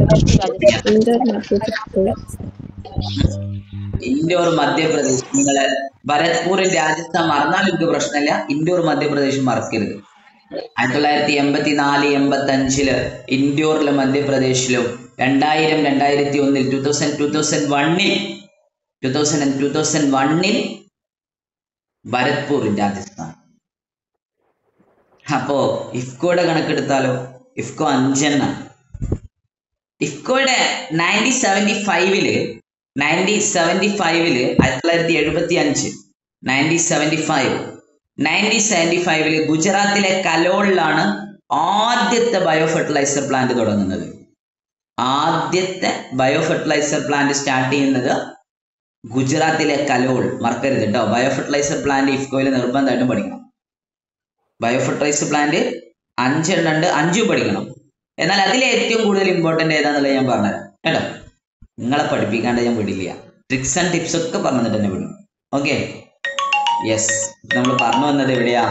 ഇൻഡോർ മധ്യപ്രദേശ് നിങ്ങള് ഭരത്പൂറും രാജസ്ഥാൻ മറന്നാൽ എനിക്ക് പ്രശ്നമില്ല ഇൻഡോർ മധ്യപ്രദേശ് മറക്കരുത് ആയിരത്തി തൊള്ളായിരത്തി എൺപത്തി നാല് എൺപത്തി അഞ്ചില് ഇൻഡോറിലും മധ്യപ്രദേശിലും രണ്ടായിരം രണ്ടായിരത്തി ഒന്നിൽ ടൂ തൗസൻഡ് ടൂ തൗസൻഡ് വണ്ണിൽ two thousand and two thousand വണ്ണിൽ ഭരത്പൂർ രാജസ്ഥാൻ അപ്പോ ഇഫ്കോയുടെ കണക്കെടുത്താലോ ഇഫ്കോ അഞ്ചെണ്ണം ഇഫ്കോയുടെ നയൻറ്റീൻ സെവൻറ്റി ഫൈവില് നയൻറ്റീൻ സെവൻറ്റി ഫൈവില് ആയിരത്തി തൊള്ളായിരത്തി എഴുപത്തി അഞ്ച് nineteen seventy five nineteen seventy ഫൈവില് ഗുജറാത്തിലെ കലോളിലാണ് ആദ്യത്തെ ബയോ ഫെർട്ടിലൈസർ പ്ലാന്റ് തുടങ്ങുന്നത് ആദ്യത്തെ ബയോ ഫെർട്ടിലൈസർ പ്ലാന്റ് സ്റ്റാർട്ട് ചെയ്യുന്നത് ഗുജറാത്തിലെ കലോൾ മറക്കരുത് കേട്ടോ ബയോ ഫെർട്ടിലൈസർ പ്ലാന്റ് ഇഫ്കോയിൽ നിർബന്ധമായിട്ടും പഠിക്കണം ബയോ ഫെർട്ടിലൈസർ പ്ലാന്റ് അഞ്ചെണ്ണം ഉണ്ട് അഞ്ചും പഠിക്കണം എന്നാൽ അതിലെ ഏറ്റവും കൂടുതൽ ഇമ്പോർട്ടന്റ് ഏതാന്നുള്ളത് ഞാൻ പറഞ്ഞുതരാം കേട്ടോ നിങ്ങളെ പഠിപ്പിക്കാണ്ട് ഞാൻ വിടില്ല ട്രിക്സ് ആൻഡ് ടിപ്സ് ഒക്കെ പറഞ്ഞു തന്നിട്ട് തന്നെ വിടും ഓക്കെ യെസ് നമ്മൾ പറഞ്ഞു വന്നത് എവിടെയാ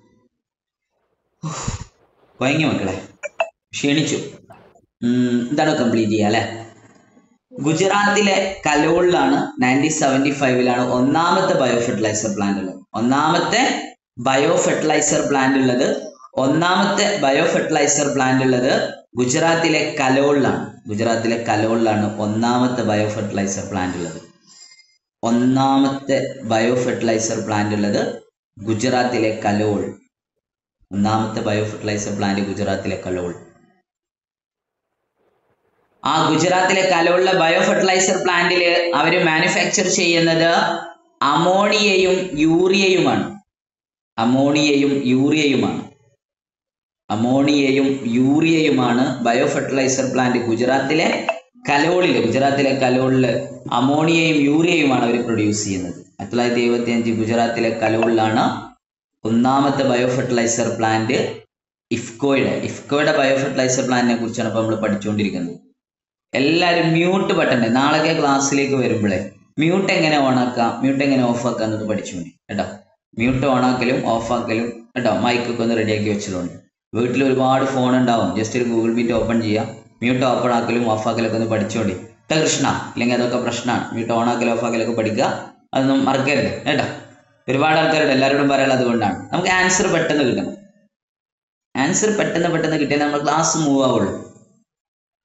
കൊയങ്ങി മക്കളെ ക്ഷീണിച്ചു ഉം, ഇതാണ് കംപ്ലീറ്റ് ചെയ്യുക അല്ലെ ഗുജറാത്തിലെ കലോളിലാണ് നയൻറ്റീൻ സെവൻറ്റി ഫൈവിലാണ് ഒന്നാമത്തെ ബയോ ഫെർട്ടിലൈസർ പ്ലാന്റ് ഉള്ളത് ഒന്നാമത്തെ ബയോ ഫെർട്ടിലൈസർ പ്ലാന്റ് ഉള്ളത് ഒന്നാമത്തെ ബയോ ഫെർട്ടിലൈസർ പ്ലാന്റ് ഉള്ളത് ഗുജറാത്തിലെ കലോളിലാണ് ഗുജറാത്തിലെ കലോളിലാണ് ഒന്നാമത്തെ ബയോ ഫെർട്ടിലൈസർ പ്ലാന്റ് ഉള്ളത് ഒന്നാമത്തെ ബയോ ഫെർട്ടിലൈസർ പ്ലാന്റ് ഉള്ളത് ഗുജറാത്തിലെ കലോൾ ഒന്നാമത്തെ ബയോ ഫെർട്ടിലൈസർ പ്ലാന്റ് ഗുജറാത്തിലെ കലോൾ ആ ഗുജറാത്തിലെ കലോളിലെ ബയോ ഫെർട്ടിലൈസർ പ്ലാന്റില് അവർ മാനുഫാക്ചർ ചെയ്യുന്നത് അമോണിയയും യൂറിയയുമാണ് അമോണിയയും യൂറിയയുമാണ് അമോണിയയും യൂറിയയുമാണ് ബയോ ഫെർട്ടിലൈസർ പ്ലാന്റ് ഗുജറാത്തിലെ കലോളില് ഗുജറാത്തിലെ കലോളില് അമോണിയയും യൂറിയയുമാണ് അവർ പ്രൊഡ്യൂസ് ചെയ്യുന്നത് ആയിരത്തി തൊള്ളായിരത്തി എഴുപത്തി അഞ്ച് ഗുജറാത്തിലെ കലോളിലാണ് ഒന്നാമത്തെ ബയോ ഫെർട്ടിലൈസർ പ്ലാന്റ് ഇഫ്കോയുടെ ഇഫ്കോയുടെ ബയോ ഫെർട്ടിലൈസർ പ്ലാന്റിനെ കുറിച്ചാണ് ഇപ്പോൾ നമ്മൾ പഠിച്ചുകൊണ്ടിരിക്കുന്നത് എല്ലാവരും മ്യൂട്ട് ബട്ടൺ നാളെ ക്ലാസ്സിലേക്ക് വരുമ്പോഴേ മ്യൂട്ട് എങ്ങനെ ഓൺ ആക്കാം മ്യൂട്ട് എങ്ങനെ ഓഫ് ആക്കാം എന്നത് പഠിച്ചുകൊണ്ട് കേട്ടോ മ്യൂട്ട് ഓൺ ആക്കലും ഓഫ് ആക്കലും കേട്ടോ മൈക്കൊക്കെ ഒന്ന് റെഡിയാക്കി വെച്ചിട്ടുണ്ട് വീട്ടിൽ ഒരുപാട് ഫോൺ ഉണ്ടാവും ജസ്റ്റ് ഒരു ഗൂഗിൾ മീറ്റ് ഓപ്പൺ ചെയ്യാം മ്യൂട്ട് ഓപ്പൺ ആക്കലും ഓഫ് ആക്കലൊക്കെ ഒന്ന് പഠിച്ചോണ്ടി കേട്ടോ കൃഷ്ണ ഇല്ലെങ്കിൽ അതൊക്കെ പ്രശ്നമാണ് മ്യൂട്ട് ഓൺ ആക്കലും ഓഫ് ആക്കലൊക്കെ പഠിക്കുക അതൊന്നും മറക്കരുത് കേട്ടോ ഒരുപാട് ആൾക്കാരുണ്ട് എല്ലാവരോടും പറയാനുള്ളത് അതുകൊണ്ടാണ് നമുക്ക് ആൻസർ പെട്ടെന്ന് കിട്ടണം ആൻസർ പെട്ടെന്ന് പെട്ടെന്ന് കിട്ടിയാൽ നമ്മൾ ക്ലാസ് മൂവ് ആവുള്ളൂ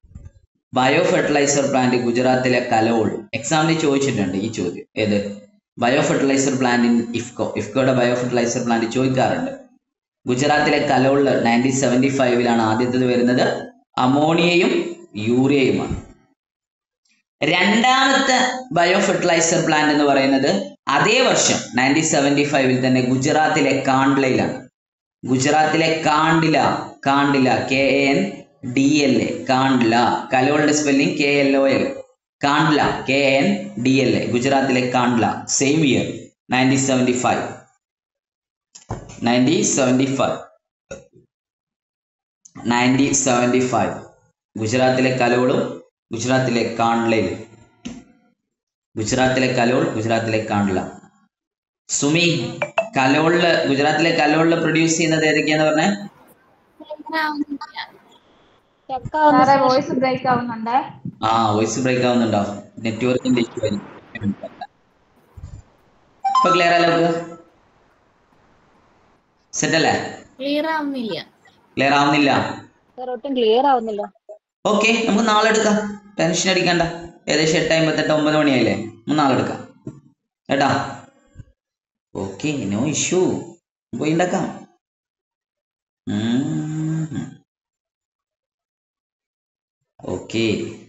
ബയോ ഫെർട്ടിലൈസർ പ്ലാന്റ് ഗുജറാത്തിലെ കലോൾ എക്സാമിന് ചോദിച്ചിട്ടുണ്ട് ഈ ചോദ്യം ഏത് bio fertiliser plant in IFFCO ഇഫ്കോയുടെ ബയോ ഫെർട്ടിലൈസർ പ്ലാന്റ് ചോദിക്കാറുണ്ട് ഗുജറാത്തിലെ കലോളിൽ നയൻറ്റീൻ സെവൻറ്റി ഫൈവിലാണ് ആദ്യത്തേത് വരുന്നത് അമോണിയയും യൂറിയയുമാണ് രണ്ടാമത്തെ ബയോ ഫെർട്ടിലൈസർ പ്ലാന്റ് എന്ന് പറയുന്നത് അതേ വർഷം നയൻറ്റീൻ സെവൻറ്റി ഫൈവിൽ തന്നെ ഗുജറാത്തിലെ കാണ്ട്ലയിലാണ് ഗുജറാത്തിലെ Kandla Kandla K N D L A Kandla കലോളിന്റെ spelling K L O L Kandla K N D L A ഗുജറാത്തിലെ Kandla same year nineteen seventy five nineteen seventy five nineteen seventy five ഗുജറാത്തിലെ കലോളും ഗുജറാത്തിലെ കാണ്ട്ലയിലും ഗുജറാത്തിലെ കലോൾ ഗുജറാത്തിലെ കാണ്ട്ല സുമി കലോളില് ഗുജറാത്തിലെ കലോളില് പ്രൊഡ്യൂസ് ചെയ്യുന്നത് ഏതൊക്കെയാന്ന് പറഞ്ഞേ സാറേ വോയിസ് ബ്രേക്ക് ആവുന്നുണ്ട് ആ വോയിസ് ബ്രേക്ക് ആവുന്നുണ്ടാവും നെറ്റ്വർക്കിന്റെ ഇഷ്യൂ ആയിരിക്കും ഇപ്പൊ ക്ലിയർ അല്ലേ സെറ്റ് അല്ലേ ക്ലിയർ ആവുന്നില്ല ക്ലിയർ ആവുന്നില്ല സാർ ഒട്ടും ക്ലിയർ ആവുന്നില്ല ഓക്കെ നമുക്ക് നാളെ എടുക്കാം ടെൻഷൻ അടിക്കണ്ട ഏകദേശം എട്ട് അമ്പത്തെട്ട് ഒമ്പത് മണിയായില്ലേ നമുക്ക് നാളെ എടുക്കാം കേട്ടാ ഓക്കെ നോ ഇഷ്യൂ പോയി ഉണ്ടാക്കാം ഓക്കെ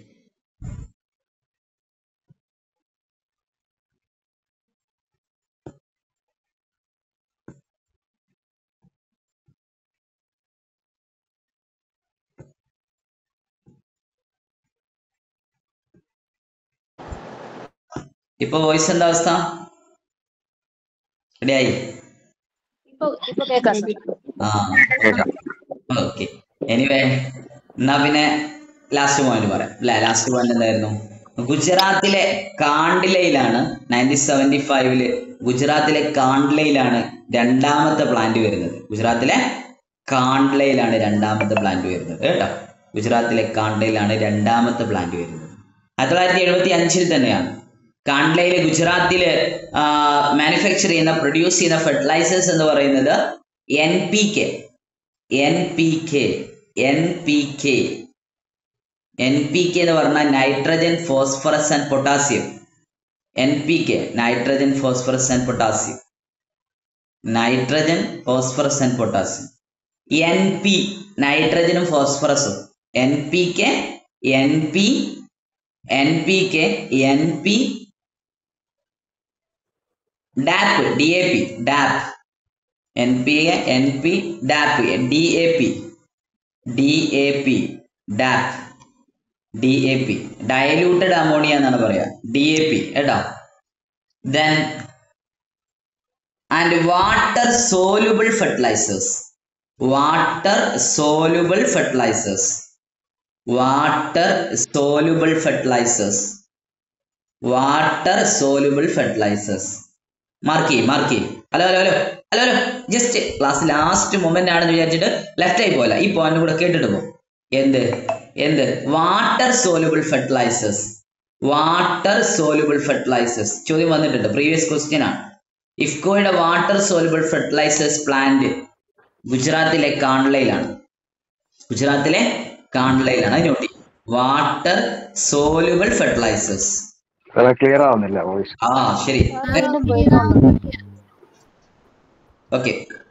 ഇപ്പൊ വോയിസ് എന്താ അവസ്ഥ റെഡിയായി ഇപ്പൊ ഇപ്പൊ കേൾക്കാം സാർ ആ ഓക്കെ എനിവേ എന്നാ പിന്നെ ലാസ്റ്റ് പോയിന്റ് പറയാം അല്ലെ ലാസ്റ്റ് പോയിന്റ് എന്തായിരുന്നു ഗുജറാത്തിലെ കാണ്ഡിലയിലാണ് നയൻറ്റീൻ സെവൻറ്റി ഫൈവില് ഗുജറാത്തിലെ കാണ്ഡ്ലയിലാണ് രണ്ടാമത്തെ പ്ലാന്റ് വരുന്നത് ഗുജറാത്തിലെ കാണ്ഡ്ലയിലാണ് രണ്ടാമത്തെ പ്ലാന്റ് വരുന്നത് കേട്ടോ ഗുജറാത്തിലെ കാണ്ഡലയിലാണ് രണ്ടാമത്തെ പ്ലാന്റ് വരുന്നത് ആയിരത്തി തൊള്ളായിരത്തി എഴുപത്തി അഞ്ചിൽ തന്നെയാണ് കാണ്ഡലയിലെ ഗുജറാത്തില് മാനുഫാക്ചർ ചെയ്യുന്ന പ്രൊഡ്യൂസ് ചെയ്യുന്ന ഫെർട്ടിലൈസേഴ്സ് എന്ന് പറയുന്നത് N P K N P K N P K N P K എന്ന് പറഞ്ഞാൽ nitrogen phosphorus and potassium N P K nitrogen phosphorus and potassium nitrogen phosphorus and potassium N P നൈട്രജനും ഫോസ്ഫറസും N P K N P N P K N P DAP D A P DAP N P A N P DAP D A P D A P DAP D A P diluted ammonia എന്നാണ് പറയാ D A P കേട്ടോ then and water soluble fertilisers water soluble fertilisers water soluble fertilisers water soluble fertilisers mark ചെയ്യും mark ചെയ്യും hello hello hello hello hello just class last moment ആണെന്ന് വിചാരിച്ചിട്ട് left ആയി പോലെ ഈ പോയിന്റ് കൂടെ കേട്ടിട്ട് പോകും എന്ത് എന്ത് water soluble fertilisers water soluble fertilisers ചോദ്യം വന്നിട്ടുണ്ട് പ്രീവിയസ് ക്വസ്റ്റ്യൻ ആണ് ഇഫ്കോയുടെ വാട്ടർ സോലുബിൾ ഫെർട്ടിലൈസേഴ്സ് പ്ലാന്റ് ഗുജറാത്തിലെ കാണ്ഡലയിലാണ് ഗുജറാത്തിലെ കാണ്ഡലയിലാണ് അത് നോട്ടി വാട്ടർ സോലുബിൾ ഫെർട്ടിലൈസേഴ്സ് ക്ലിയർ ആവുന്നില്ല വോയിസ് ആ ശരി വീണ്ടും ബ്രേക്ക് ആവുന്നുണ്ട് ഓക്കെ